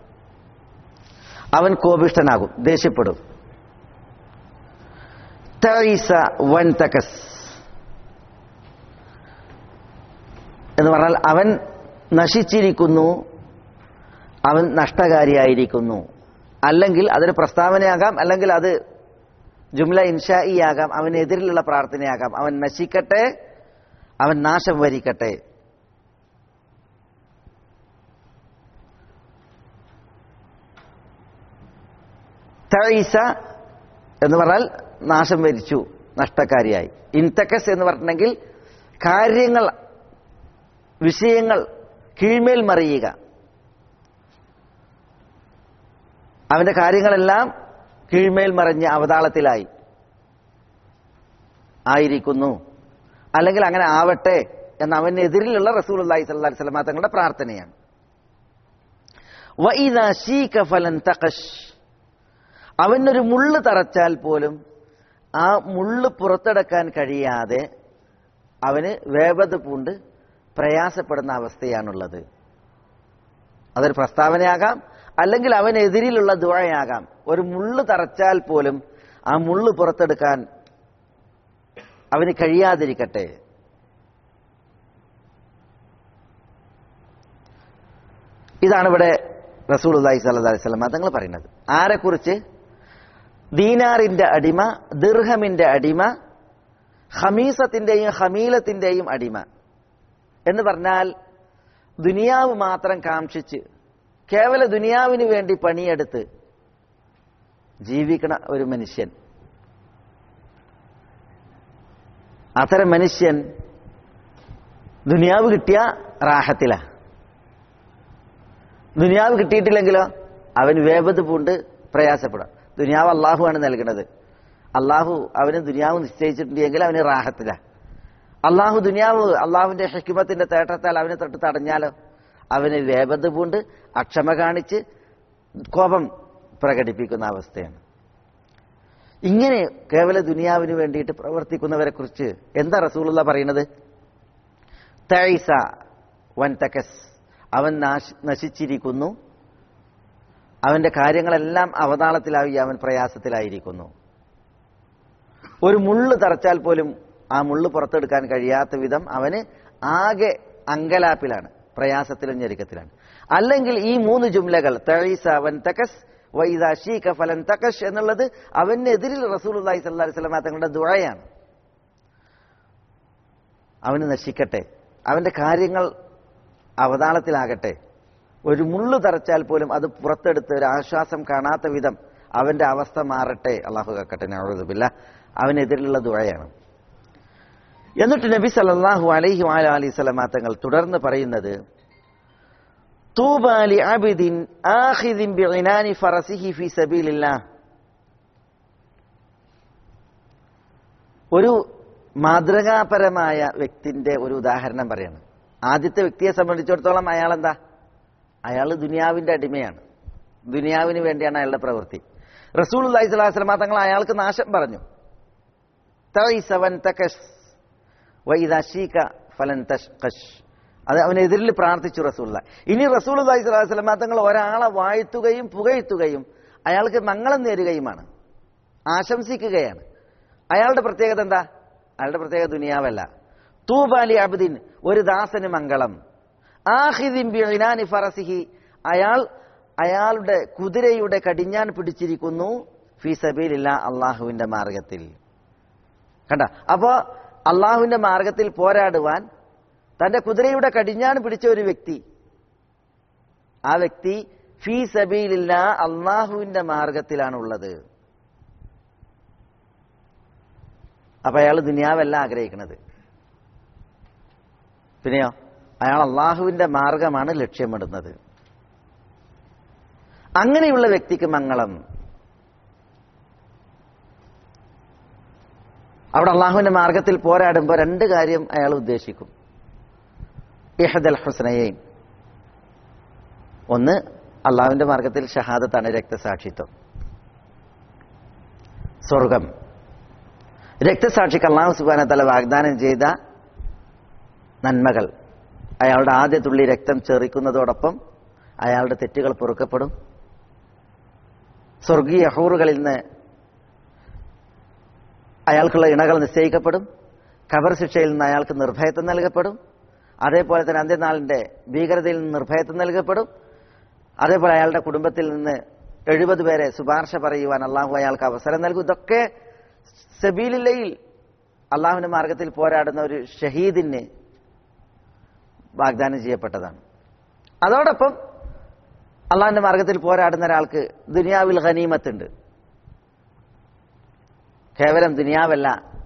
അവൻ കോപിഷ്ടനാകും ദേഷ്യപ്പെടും തൈസ വൻ തകസ് എന്ന് പറഞ്ഞാൽ അവൻ നശിച്ചിരിക്കുന്നു അവൻ നഷ്ടകാരിയായിരിക്കുന്നു അല്ലെങ്കിൽ അതൊരു പ്രസ്താവനയാകാം അല്ലെങ്കിൽ അത് ജുംല ഇൻഷായിയാകാം അവനെതിരിലുള്ള പ്രാർത്ഥനയാകാം അവൻ നശിക്കട്ടെ അവൻ നാശം വരിക്കട്ടെ തഴീസ എന്ന് പറഞ്ഞാൽ നാശം വരിച്ചു നഷ്ടക്കാരിയായി ഇൻതക്കസ് എന്ന് പറഞ്ഞിട്ടുണ്ടെങ്കിൽ കാര്യങ്ങൾ വിഷയങ്ങൾ കീഴ്മേൽ മറിയുക അവന്റെ കാര്യങ്ങളെല്ലാം കീഴ്മേൽ മറിഞ്ഞ് അവതാളത്തിലായി ആയിരിക്കുന്നു അല്ലെങ്കിൽ അങ്ങനെ ആവട്ടെ എന്ന് അവനെതിരിലുള്ള റസൂൽ അള്ളാഹി സ്വല്ലി സ്വലമ തങ്ങളുടെ പ്രാർത്ഥനയാണ് വഇദാ ശീക ഫലൻ തഖഷ് അവനൊരു മുള്ള് തറച്ചാൽ പോലും ആ മുള്ള് പുറത്തെടുക്കാൻ കഴിയാതെ അവന് വേപത് പൂണ്ട് പ്രയാസപ്പെടുന്ന അവസ്ഥയാണുള്ളത് അതൊരു പ്രസ്താവനയാകാം അല്ലെങ്കിൽ അവനെതിരിലുള്ള ദുഴയാകാം ഒരു മുള്ളു തറച്ചാൽ പോലും ആ മുള്ളു പുറത്തെടുക്കാൻ അവന് കഴിയാതിരിക്കട്ടെ ഇതാണ് ഇവിടെ റസൂൽ അള്ളഹി സല്ലാ അലൈഹി സ്വലം തങ്ങൾ പറയുന്നത് ആരെക്കുറിച്ച് ദീനാറിന്റെ അടിമ ദിർഹമിന്റെ അടിമ ഹമീസത്തിന്റെയും ഹമീലത്തിന്റെയും അടിമ എന്ന് പറഞ്ഞാൽ ദുനിയാവ് മാത്രം കാക്ഷിച്ച് കേവല ദുനിയാവിന് വേണ്ടി പണിയെടുത്ത് ജീവിക്കണ ഒരു മനുഷ്യൻ അത്തരം മനുഷ്യൻ ദുനിയാവ് കിട്ടിയ റാഹത്തില ദുനിയാവ് കിട്ടിയിട്ടില്ലെങ്കിലോ അവൻ വേപത് പൂണ്ട് പ്രയാസപ്പെടാം ദുനിയാവ് അള്ളാഹുവാണ് നൽകുന്നത് അള്ളാഹു അവന് ദുനിയാവ് നിശ്ചയിച്ചിട്ടുണ്ടെങ്കിൽ അവന് റാഹത്തില അള്ളാഹു ദുനിയാവ് അള്ളാഹുവിന്റെ ഹെക്കുമത്തിന്റെ തേട്ടത്താൽ അവനെ തൊട്ട് തടഞ്ഞാലോ അവന് വേപത് പൂണ്ട് അക്ഷമ കാണിച്ച് കോപം പ്രകടിപ്പിക്കുന്ന അവസ്ഥയാണ് ഇങ്ങനെ കേവല ദുനിയാവിന് വേണ്ടിയിട്ട് പ്രവർത്തിക്കുന്നവരെ കുറിച്ച് എന്താ റസൂലുള്ള പറയുന്നത് തൈസ വൻ തക്കസ് അവൻ നശിച്ചിരിക്കുന്നു അവന്റെ കാര്യങ്ങളെല്ലാം അവതാളത്തിലായി അവൻ പ്രയാസത്തിലായിരിക്കുന്നു ഒരു മുള്ളു തറച്ചാൽ പോലും ആ മുള്ളു പുറത്തെടുക്കാൻ കഴിയാത്ത വിധം അവന് ആകെ അങ്കലാപ്പിലാണ് പ്രയാസത്തിലും ഞെരുക്കത്തിലാണ് അല്ലെങ്കിൽ ഈ മൂന്ന് ജുംലകൾ തഴീസ വൻ തകസ് വൈദ ഷീഖ ഫലൻ തകഷ് എന്നുള്ളത് അവനെതിരിൽ റസൂൽ അള്ളഹി സ്വല്ലാ വസ്ലമ തങ്ങളുടെ ദുഴയാണ് അവന് നശിക്കട്ടെ അവന്റെ കാര്യങ്ങൾ അവതാളത്തിലാകട്ടെ ഒരു മുള്ളു തറച്ചാൽ പോലും അത് പുറത്തെടുത്ത് ഒരു ആശ്വാസം കാണാത്ത വിധം അവന്റെ അവസ്ഥ മാറട്ടെ അള്ളാഹു കക്കട്ടെ നഴുതുമില്ല അവനെതിരിലുള്ള ദുഴയാണ് എന്നിട്ട് നബി സല്ലാഹു അലൈഹി അലൈഹി സ്വലമാ തങ്ങൾ തുടർന്ന് പറയുന്നത് തൂബാലി അബിദിൻ ആഖിദിൻ ബിഇനാനി ഫറസിഹി ഫീ സബീലില്ലാഹ് ഒരു മാതൃകാപരമായ വ്യക്തിന്റെ ഒരു ഉദാഹരണം പറയാണ് ആദ്യത്തെ വ്യക്തിയെ സംബന്ധിച്ചിടത്തോളം അയാൾ എന്താ അയാൾ ദുനിയാവിന്റെ അടിമയാണ് ദുനിയാവിന് വേണ്ടിയാണ് അയാളുടെ പ്രവൃത്തി റസൂൽ അള്ളഹി സ്വലാസ്ലമ തങ്ങൾ അയാൾക്ക് നാശം പറഞ്ഞു തൈസവൻ തകഷ് വൈദാശീക ഫലൻ തഷ്കഷ് അത് അവനെതിരിൽ പ്രാർത്ഥിച്ചു റസൂള്ള ഇനി റസൂൽ അള്ളഹി സ്വലാസ്ലമ തങ്ങൾ ഒരാളെ വാഴ്ത്തുകയും പുകഴ്ത്തുകയും അയാൾക്ക് മംഗളം നേരുകയുമാണ് ആശംസിക്കുകയാണ് അയാളുടെ പ്രത്യേകത എന്താ അയാളുടെ പ്രത്യേകത ദുനിയാവല്ല തൂബാലി അബ്ദിൻ ഒരു ദാസന് മംഗളം ആഹിദിൻ ബിഇനാനി ഫറസിഹി അയാൾ അയാളുടെ കുതിരയുടെ കടിഞ്ഞാൻ പിടിച്ചിരിക്കുന്നു ഫി സബീലില്ല അള്ളാഹുവിന്റെ മാർഗത്തിൽ കണ്ട അപ്പോ അള്ളാഹുവിന്റെ മാർഗത്തിൽ പോരാടുവാൻ തന്റെ കുതിരയുടെ കടിഞ്ഞാൻ പിടിച്ച ഒരു വ്യക്തി ആ വ്യക്തി ഫീ സബീലില്ല അള്ളാഹുവിന്റെ മാർഗത്തിലാണുള്ളത് അപ്പൊ അയാൾ ദുനിയാവല്ല ആഗ്രഹിക്കുന്നത് പിന്നെയോ അയാൾ അള്ളാഹുവിന്റെ മാർഗമാണ് ലക്ഷ്യമിടുന്നത് അങ്ങനെയുള്ള വ്യക്തിക്ക് മംഗളം അവിടെ അള്ളാഹുവിന്റെ മാർഗത്തിൽ പോരാടുമ്പോൾ രണ്ട് കാര്യം അയാൾ ഉദ്ദേശിക്കും ഇഹദൽ ഹുസ്നയൈൻ ഒന്ന് അള്ളാഹുവിന്റെ മാർഗത്തിൽ ഷഹാദത്താണ് രക്തസാക്ഷിത്വം സ്വർഗം രക്തസാക്ഷിക്ക് അള്ളാഹു സുബാന തല വാഗ്ദാനം ചെയ്ത നന്മകൾ അയാളുടെ ആദ്യ തുള്ളി രക്തം ചെറിക്കുന്നതോടൊപ്പം അയാളുടെ തെറ്റുകൾ പൊറുക്കപ്പെടും സ്വർഗീയ ഹൂറുകളിൽ നിന്ന് അയാൾക്കുള്ള ഇണകൾ നിശ്ചയിക്കപ്പെടും ഖബർ ശിക്ഷയിൽ നിന്ന് അയാൾക്ക് നിർഭയത്വം നൽകപ്പെടും അതേപോലെ തന്നെ അന്ത്യനാളിന്റെ ഭീകരതയിൽ നിന്ന് നിർഭയത്വം നൽകപ്പെടും അതേപോലെ അയാളുടെ കുടുംബത്തിൽ നിന്ന് എഴുപത് പേരെ ശുപാർശ പറയുവാൻ അള്ളാഹു അയാൾക്ക് അവസരം നൽകും ഇതൊക്കെ സബീലില്ലയിൽ അള്ളാഹുവിന്റെ മാർഗത്തിൽ പോരാടുന്ന ഒരു ഷഹീദിന് വാഗ്ദാനം ചെയ്യപ്പെട്ടതാണ് അതോടൊപ്പം അള്ളാഹിന്റെ മാർഗത്തിൽ പോരാടുന്ന ഒരാൾക്ക് ദുനിയാവിൽ ഖനീമത്തുണ്ട് കേവലം ദുനിയാവല്ല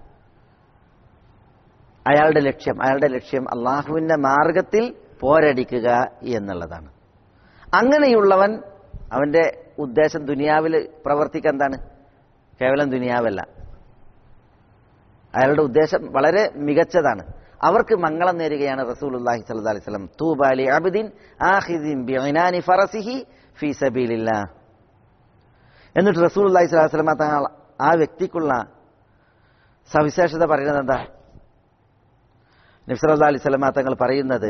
അയാളുടെ ലക്ഷ്യം അയാളുടെ ലക്ഷ്യം അള്ളാഹുവിന്റെ മാർഗത്തിൽ പോരടിക്കുക എന്നുള്ളതാണ് അങ്ങനെയുള്ളവൻ അവന്റെ ഉദ്ദേശം ദുനിയാവിൽ പ്രവർത്തിക്കുക എന്താണ് കേവലം ദുനിയാവല്ല അയാളുടെ ഉദ്ദേശം വളരെ മികച്ചതാണ് അവർക്ക് മംഗളം നേരുകയാണ് റസൂലുള്ളാഹി സ്വല്ലല്ലാഹി അലൈഹി വസല്ലം തൂബാലി അബ്ദിൻ ആഖിദിൻ ബിഇനാനി ഫറസിഹി ഫീ സബീലില്ലാഹ് എന്നിട്ട് റസൂലുള്ളാഹി സ്വല്ലല്ലാഹി അലൈഹി വസല്ലം തങ്ങൾ ആ വ്യക്തിക്കുള്ള സവിശേഷത പറയുന്നത് എന്താ നബ്സല്ലാ അലൈഹി സ്വലമ തങ്ങൾ പറയുന്നത്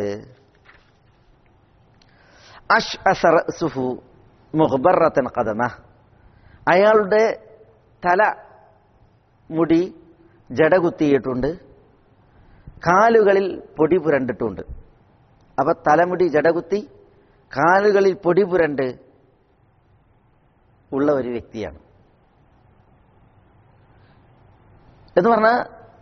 അഷ് അസർ സുഹു മുഹബറത്തൻ കദമ അയാളുടെ തല മുടി ജടകുത്തിയിട്ടുണ്ട് കാലുകളിൽ പൊടി പുരണ്ടിട്ടുണ്ട് അപ്പൊ തലമുടി ജടകുത്തി കാലുകളിൽ പൊടി പുരണ്ട് ഉള്ള ഒരു വ്യക്തിയാണ് എന്ന് പറഞ്ഞാൽ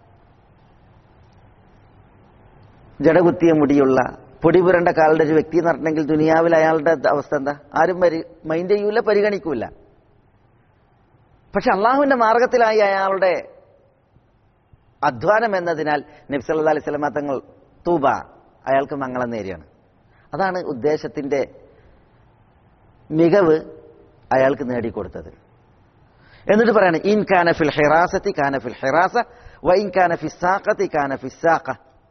ജടകുത്തിയ മുടിയുള്ള പൊടി പുരണ്ട കാലുടെ ഒരു വ്യക്തി എന്ന് പറഞ്ഞിട്ടുണ്ടെങ്കിൽ ദുനിയാവിൽ അയാളുടെ അവസ്ഥ എന്താ ആരും പരി മൈൻഡ് ചെയ്യൂല പരിഗണിക്കൂല പക്ഷെ അള്ളാഹുവിന്റെ മാർഗത്തിലായി അയാളുടെ അധ്വാനം എന്നതിനാൽ നബ്സല്ലാ അലൈഹി സ്വലമ തങ്ങൾ തൂബ അയാൾക്ക് മംഗളം നേരിയാണ് അതാണ് ഉദ്ദേശത്തിന്റെ മികവ് അയാൾക്ക് നേടിക്കൊടുത്തത് എന്നിട്ട് പറയാണ് ഇൻ കാന ഫിൽ ഹിറാസത്തി കാന ഫിൽ ഹിറാസ വ ഇൻ കാന ഫിസാഖത്തി കാന ഫിസാഖ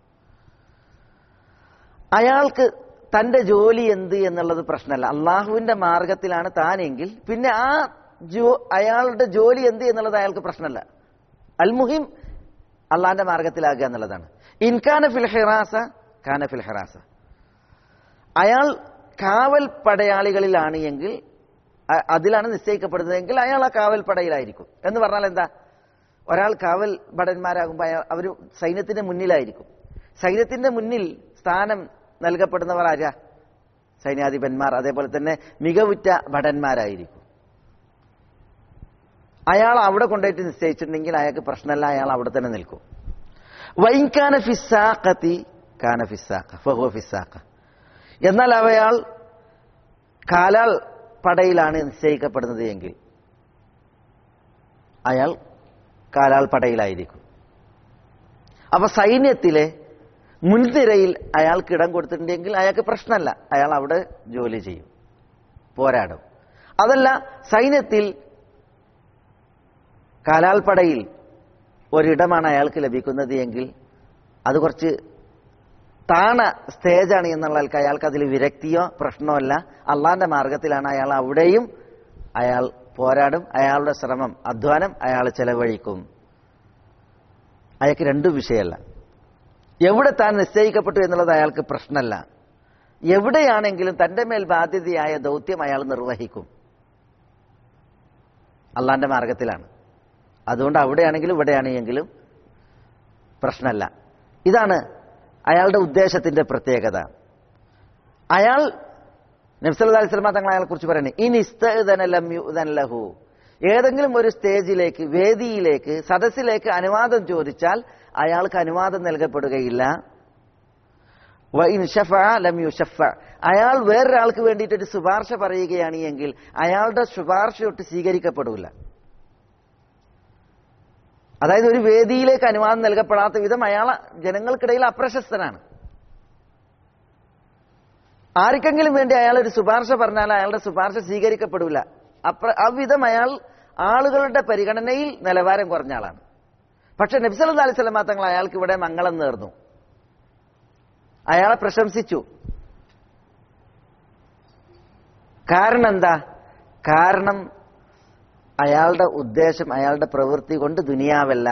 അയാൾക്ക് തന്റെ ജോലി എന്ത് എന്നുള്ളത് പ്രശ്നമല്ല അള്ളാഹുവിന്റെ മാർഗത്തിലാണ് താനെങ്കിൽ പിന്നെ ആ ജോ അയാളുടെ ജോലി എന്ത് എന്നുള്ളത് അയാൾക്ക് പ്രശ്നമല്ല അൽമുഹിം അള്ളാന്റെ മാർഗത്തിലാകുക എന്നുള്ളതാണ് ഇൻകാന ഫിൽ ഹിറാസ കാന ഫിൽ ഹിറാസ അയാൾ കാവൽ പടയാളികളിലാണ് എങ്കിൽ അ- അതിലാണ് നിശ്ചയിക്കപ്പെടുന്നതെങ്കിൽ അയാൾ ആ കാവൽ പടയിലായിരിക്കും എന്ന് പറഞ്ഞാൽ എന്താ ഒരാൾ കാവൽ ഭടന്മാരാകുമ്പോൾ അയാൾ അവർ സൈന്യത്തിന്റെ മുന്നിലായിരിക്കും സൈന്യത്തിന്റെ മുന്നിൽ സ്ഥാനം നൽകപ്പെടുന്നവർ ആരാ സൈന്യാധിപന്മാർ അതേപോലെ തന്നെ മികവുറ്റ ഭടന്മാരായിരിക്കും അയാൾ അവിടെ കൊണ്ടുപോയിട്ട് നിശ്ചയിച്ചിട്ടുണ്ടെങ്കിൽ അയാൾക്ക് പ്രശ്നമല്ല അയാൾ അവിടെ തന്നെ നിൽക്കും വൈൻകാന ഫിസാഖത്തി കാന ഫിസാഖ ഫഹുവ ഫിസാഖ എന്നാൽ അവയാൾ കാലാൾ പടയിലാണ് നിശ്ചയിക്കപ്പെടുന്നത് എങ്കിൽ അയാൾ കാലാൾ പടയിലായിരിക്കും അപ്പൊ സൈന്യത്തിലെ മുൻനിരയിൽ അയാൾക്ക് ഇടം കൊടുത്തിട്ടുണ്ടെങ്കിൽ അയാൾക്ക് പ്രശ്നമല്ല അയാൾ അവിടെ ജോലി ചെയ്യും പോരാടും അതല്ല സൈന്യത്തിൽ കാലാൾപ്പടയിൽ ഒരിടമാണ് അയാൾക്ക് ലഭിക്കുന്നത് എങ്കിൽ അത് കുറച്ച് താണ സ്റ്റേജാണ് എന്നുള്ളവർക്ക് അയാൾക്ക് അതിൽ വിരക്തിയോ പ്രശ്നമോ അല്ല അള്ളാന്റെ മാർഗത്തിലാണ് അയാൾ അവിടെയും അയാൾ പോരാടും അയാളുടെ ശ്രമം അധ്വാനം അയാൾ ചെലവഴിക്കും അയാൾക്ക് രണ്ടു വിഷയമല്ല എവിടെ താൻ നിശ്ചയിക്കപ്പെട്ടു എന്നുള്ളത് അയാൾക്ക് പ്രശ്നമല്ല എവിടെയാണെങ്കിലും തന്റെ മേൽ ബാധ്യതയായ ദൗത്യം അയാൾ നിർവഹിക്കും അള്ളാന്റെ മാർഗത്തിലാണ് അതുകൊണ്ട് അവിടെയാണെങ്കിലും ഇവിടെയാണെങ്കിലും പ്രശ്നമല്ല ഇതാണ് അയാളുടെ ഉദ്ദേശത്തിന്റെ പ്രത്യേകത അയാൾ നബ്സല്ലാ അലിസ്ലമ തങ്ങൾ അയാളെ കുറിച്ച് പറയുന്നത് ഇൻ ഇസ്തലഹു ഏതെങ്കിലും ഒരു സ്റ്റേജിലേക്ക് വേദിയിലേക്ക് സദസ്സിലേക്ക് അനുവാദം ചോദിച്ചാൽ അയാൾക്ക് അനുവാദം നൽകപ്പെടുകയില്ല വ ഇൻ ഷഫഅ ലം യുഷഫ അയാൾ വേറൊരാൾക്ക് വേണ്ടിയിട്ട് ഒരു ശുപാർശ പറയുകയാണ് എങ്കിൽ അയാളുടെ ശുപാർശയൊട്ട് സ്വീകരിക്കപ്പെടില്ല അതായത് ഒരു വേദിയിലേക്ക് അനുവാദം നൽകപ്പെടാത്ത വിധം അയാൾ ജനങ്ങൾക്കിടയിൽ അപ്രശസ്തനാണ് ആർക്കെങ്കിലും വേണ്ടി അയാൾ ഒരു ശുപാർശ പറഞ്ഞാൽ അയാളുടെ ശുപാർശ സ്വീകരിക്കപ്പെടില്ല അപ്ര അവിധം അയാൾ ആളുകളുടെ പരിഗണനയിൽ നിലവാരം കുറഞ്ഞ ആളാണ് പക്ഷെ നബ്സല്ലാ അലൈഹി സ്വലമാ തങ്ങൾ അയാൾക്ക് ഇവിടെ മംഗളം നേർന്നു അയാളെ പ്രശംസിച്ചു കാരണം എന്താ കാരണം അയാളുടെ ഉദ്ദേശം അയാളുടെ പ്രവൃത്തി കൊണ്ട് ദുനിയാവല്ല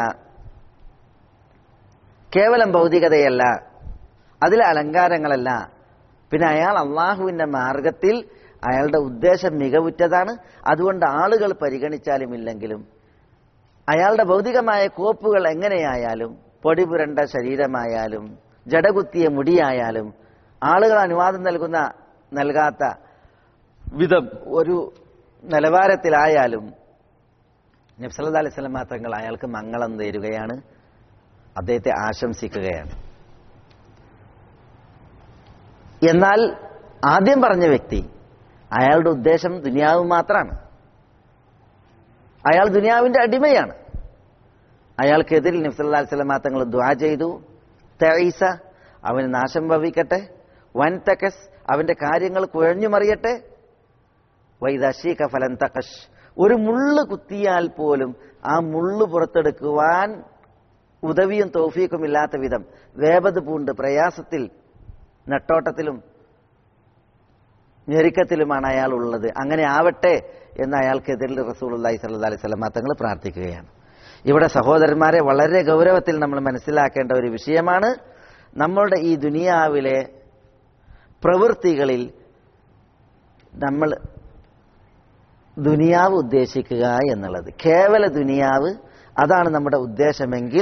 കേവലം ഭൗതികതയല്ല അതിലെ അലങ്കാരങ്ങളല്ല പിന്നെ അയാൾ അള്ളാഹുവിന്റെ മാർഗത്തിൽ അയാളുടെ ഉദ്ദേശം മികവുറ്റതാണ് അതുകൊണ്ട് ആളുകൾ പരിഗണിച്ചാലും ഇല്ലെങ്കിലും അയാളുടെ ഭൗതികമായ കോപ്പുകൾ എങ്ങനെയായാലും പൊടി പുരണ്ട ശരീരമായാലും ജടകുത്തിയ മുടിയായാലും ആളുകൾ അനുവാദം നൽകുന്ന നൽകാത്ത വിധം ഒരു നിലവാരത്തിലായാലും നബ്സല്ലാ അലൈഹി സ്വലമ തങ്ങൾ അയാൾക്ക് മംഗളം നേരുകയാണ് അദ്ദേഹത്തെ ആശംസിക്കുകയാണ് എന്നാൽ ആദ്യം പറഞ്ഞ വ്യക്തി അയാളുടെ ഉദ്ദേശം ദുനിയാവ് മാത്രമാണ് അയാൾ ദുനിയാവിന്റെ അടിമയാണ് അയാൾക്കെതിരിൽ നബ്സല്ലാ അലൈഹി സ്വലമ തങ്ങൾ ദ്വാ ചെയ്തു തൈസ അവന് നാശം ഭവിക്കട്ടെ വൻ തക്കസ് അവന്റെ കാര്യങ്ങൾ കുഴഞ്ഞുമറിയട്ടെ വൈദശീക ഫലൻ തകഷ് ഒരു മുള്ള് കുത്തിയാൽ പോലും ആ മുള്ള് പുറത്തെടുക്കുവാൻ ഉദവിയും തൗഫീക്കും ഇല്ലാത്ത വിധം വേപത് പൂണ്ട് പ്രയാസത്തിൽ നെട്ടോട്ടത്തിലും ഞെരുക്കത്തിലുമാണ് അയാൾ ഉള്ളത് അങ്ങനെ ആവട്ടെ എന്ന് അയാൾക്കെതിരിൽ റസൂൽ അള്ളഹി സല്ല അലൈഹി സ്വലമ തങ്ങൾ പ്രാർത്ഥിക്കുകയാണ് ഇവിടെ സഹോദരന്മാരെ വളരെ ഗൗരവത്തിൽ നമ്മൾ മനസ്സിലാക്കേണ്ട ഒരു വിഷയമാണ് നമ്മളുടെ ഈ ദുനിയാവിലെ പ്രവൃത്തികളിൽ നമ്മൾ ദുനിയാവ് ഉദ്ദേശിക്കുക എന്നുള്ളത് കേവല ദുനിയാവ് അതാണ് നമ്മുടെ ഉദ്ദേശമെങ്കിൽ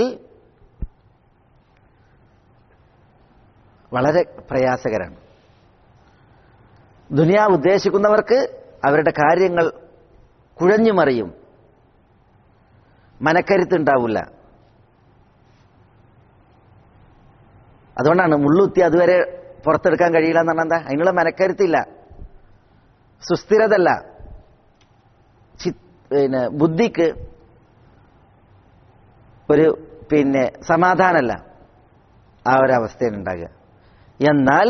വളരെ പ്രയാസകരമാണ് ദുനിയാവ് ഉദ്ദേശിക്കുന്നവർക്ക് അവരുടെ കാര്യങ്ങൾ കുഴഞ്ഞുമറിയും മനക്കരുത്തുണ്ടാവില്ല അതുകൊണ്ടാണ് മുള്ളുത്തി അതുവരെ പുറത്തെടുക്കാൻ കഴിയില്ല എന്ന് പറഞ്ഞാൽ എന്താ അതിനുള്ള മനക്കരുത്തില്ല സുസ്ഥിരതല്ല പിന്നെ ബുദ്ധിക്ക് ഒരു പിന്നെ സമാധാനമല്ല ആ ഒരവസ്ഥയാണ് ഉണ്ടാകുക എന്നാൽ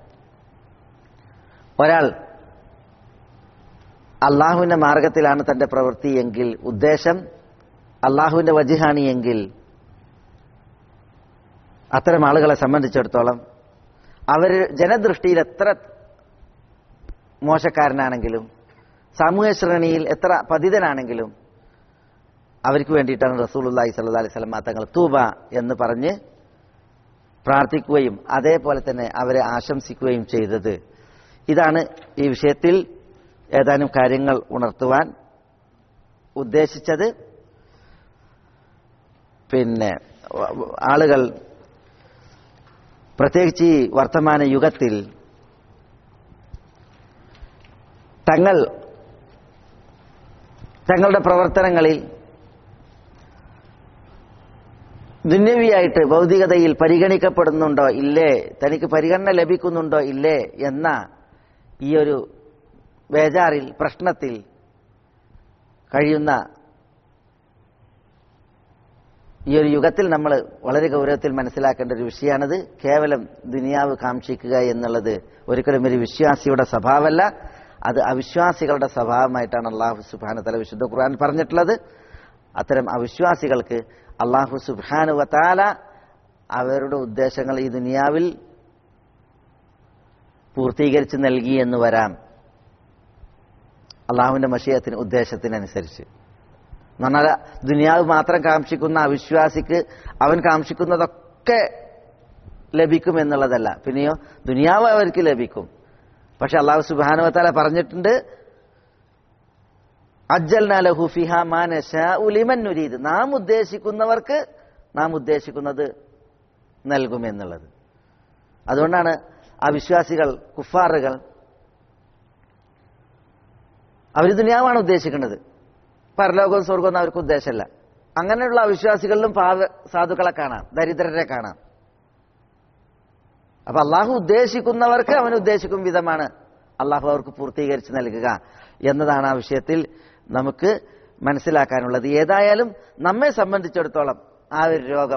ഒരാൾ അള്ളാഹുവിന്റെ മാർഗത്തിലാണ് തന്റെ പ്രവൃത്തി എങ്കിൽ ഉദ്ദേശം അള്ളാഹുവിന്റെ വജിഹാണി എങ്കിൽ അത്തരം ആളുകളെ സംബന്ധിച്ചിടത്തോളം അവർ ജനദൃഷ്ടിയിൽ എത്ര മോശക്കാരനാണെങ്കിലും സാമൂഹ്യ ശ്രേണിയിൽ എത്ര പതിതനാണെങ്കിലും അവർക്ക് വേണ്ടിയിട്ടാണ് റസൂലുല്ലാഹി സല്ലാ അലൈഹി സ്വലം തങ്ങൾ തൂബ എന്ന് പറഞ്ഞ് പ്രാർത്ഥിക്കുകയും അതേപോലെ തന്നെ അവരെ ആശംസിക്കുകയും ചെയ്തത് ഇതാണ് ഈ വിഷയത്തിൽ ഏതാനും കാര്യങ്ങൾ ഉണർത്തുവാൻ ഉദ്ദേശിച്ചത് പിന്നെ ആളുകൾ പ്രത്യേകിച്ച് ഈ വർത്തമാന യുഗത്തിൽ തങ്ങൾ തങ്ങളുടെ പ്രവർത്തനങ്ങളിൽ ദുന്യവിയായിട്ട് ഭൗതികതയിൽ പരിഗണിക്കപ്പെടുന്നുണ്ടോ ഇല്ലേ തനിക്ക് പരിഗണന ലഭിക്കുന്നുണ്ടോ ഇല്ലേ എന്ന ഈ ഒരു ബേജാറിൽ പ്രശ്നത്തിൽ കഴിയുന്ന ഈ ഒരു യുഗത്തിൽ നമ്മൾ വളരെ ഗൗരവത്തിൽ മനസ്സിലാക്കേണ്ട ഒരു വിഷയമാണിത് കേവലം ദുനിയാവ് കാക്ഷിക്കുക എന്നുള്ളത് ഒരിക്കലും ഒരു വിശ്വാസിയുടെ സ്വഭാവമല്ല അത് അവിശ്വാസികളുടെ സ്വഭാവമായിട്ടാണ് അള്ളാഹു സുബാന തല വിശുദ്ധ ഖുർആൻ പറഞ്ഞിട്ടുള്ളത് അത്തരം അവിശ്വാസികൾക്ക് അള്ളാഹു സുബാനുവത്താല അവരുടെ ഉദ്ദേശങ്ങൾ ഈ ദുനിയാവിൽ പൂർത്തീകരിച്ച് നൽകി എന്ന് വരാം അള്ളാഹുവിന്റെ മഷിയത്തിന് ഉദ്ദേശത്തിനനുസരിച്ച് എന്ന് പറഞ്ഞാൽ ദുനിയാവ് മാത്രം കാക്ഷിക്കുന്ന അവിശ്വാസിക്ക് അവൻ കാക്ഷിക്കുന്നതൊക്കെ ലഭിക്കും എന്നുള്ളതല്ല പിന്നെയോ ദുനിയാവ് അവർക്ക് ലഭിക്കും പക്ഷെ അള്ളാഹു സുബാനുവത്താല പറഞ്ഞിട്ടുണ്ട് ഉലിമന്നുരീത് നാം ഉദ്ദേശിക്കുന്നവർക്ക് നാം ഉദ്ദേശിക്കുന്നത് നൽകുമെന്നുള്ളത് അതുകൊണ്ടാണ് ആ വിശ്വാസികൾ കുഫാറുകൾ അവർ ദുനിയാവാണ് ഉദ്ദേശിക്കുന്നത് പരലോകവും സ്വർഗവും അവർക്ക് ഉദ്ദേശമല്ല അങ്ങനെയുള്ള അവിശ്വാസികളിലും പാവ സാധുക്കളെ കാണാം ദരിദ്രരെ കാണാം അപ്പൊ അള്ളാഹു ഉദ്ദേശിക്കുന്നവർക്ക് അവൻ ഉദ്ദേശിക്കും വിധമാണ് അള്ളാഹു അവർക്ക് പൂർത്തീകരിച്ച് നൽകുക എന്നതാണ് ആ വിഷയത്തിൽ നമുക്ക് മനസ്സിലാക്കാനുള്ളത് ഏതായാലും നമ്മെ സംബന്ധിച്ചിടത്തോളം ആ ഒരു രോഗം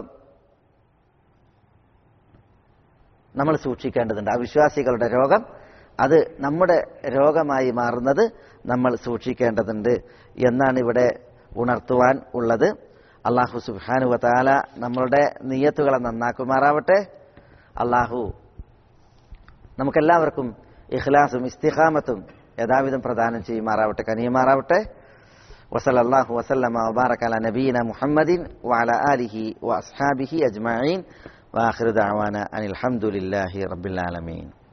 നമ്മൾ സൂക്ഷിക്കേണ്ടതുണ്ട് ആ വിശ്വാസികളുടെ രോഗം അത് നമ്മുടെ രോഗമായി മാറുന്നത് നമ്മൾ സൂക്ഷിക്കേണ്ടതുണ്ട് എന്നാണ് ഇവിടെ ഉണർത്തുവാൻ ഉള്ളത് അള്ളാഹു സുബാനുവത്താല നമ്മളുടെ നീയത്തുകളെ നന്നാക്കുമാറാവട്ടെ അള്ളാഹു നമുക്കെല്ലാവർക്കും ഇഖ്ലാസും ഇസ്തിഖാമത്തും യഥാവിധം പ്രദാനം ചെയ്യുമാറാവട്ടെ കനിയുമാറാവട്ടെ وصلى الله وسلم وبارك على نبينا محمد وعلى آله وأصحابه أجمعين وآخر دعوانا أن الحمد لله رب العالمين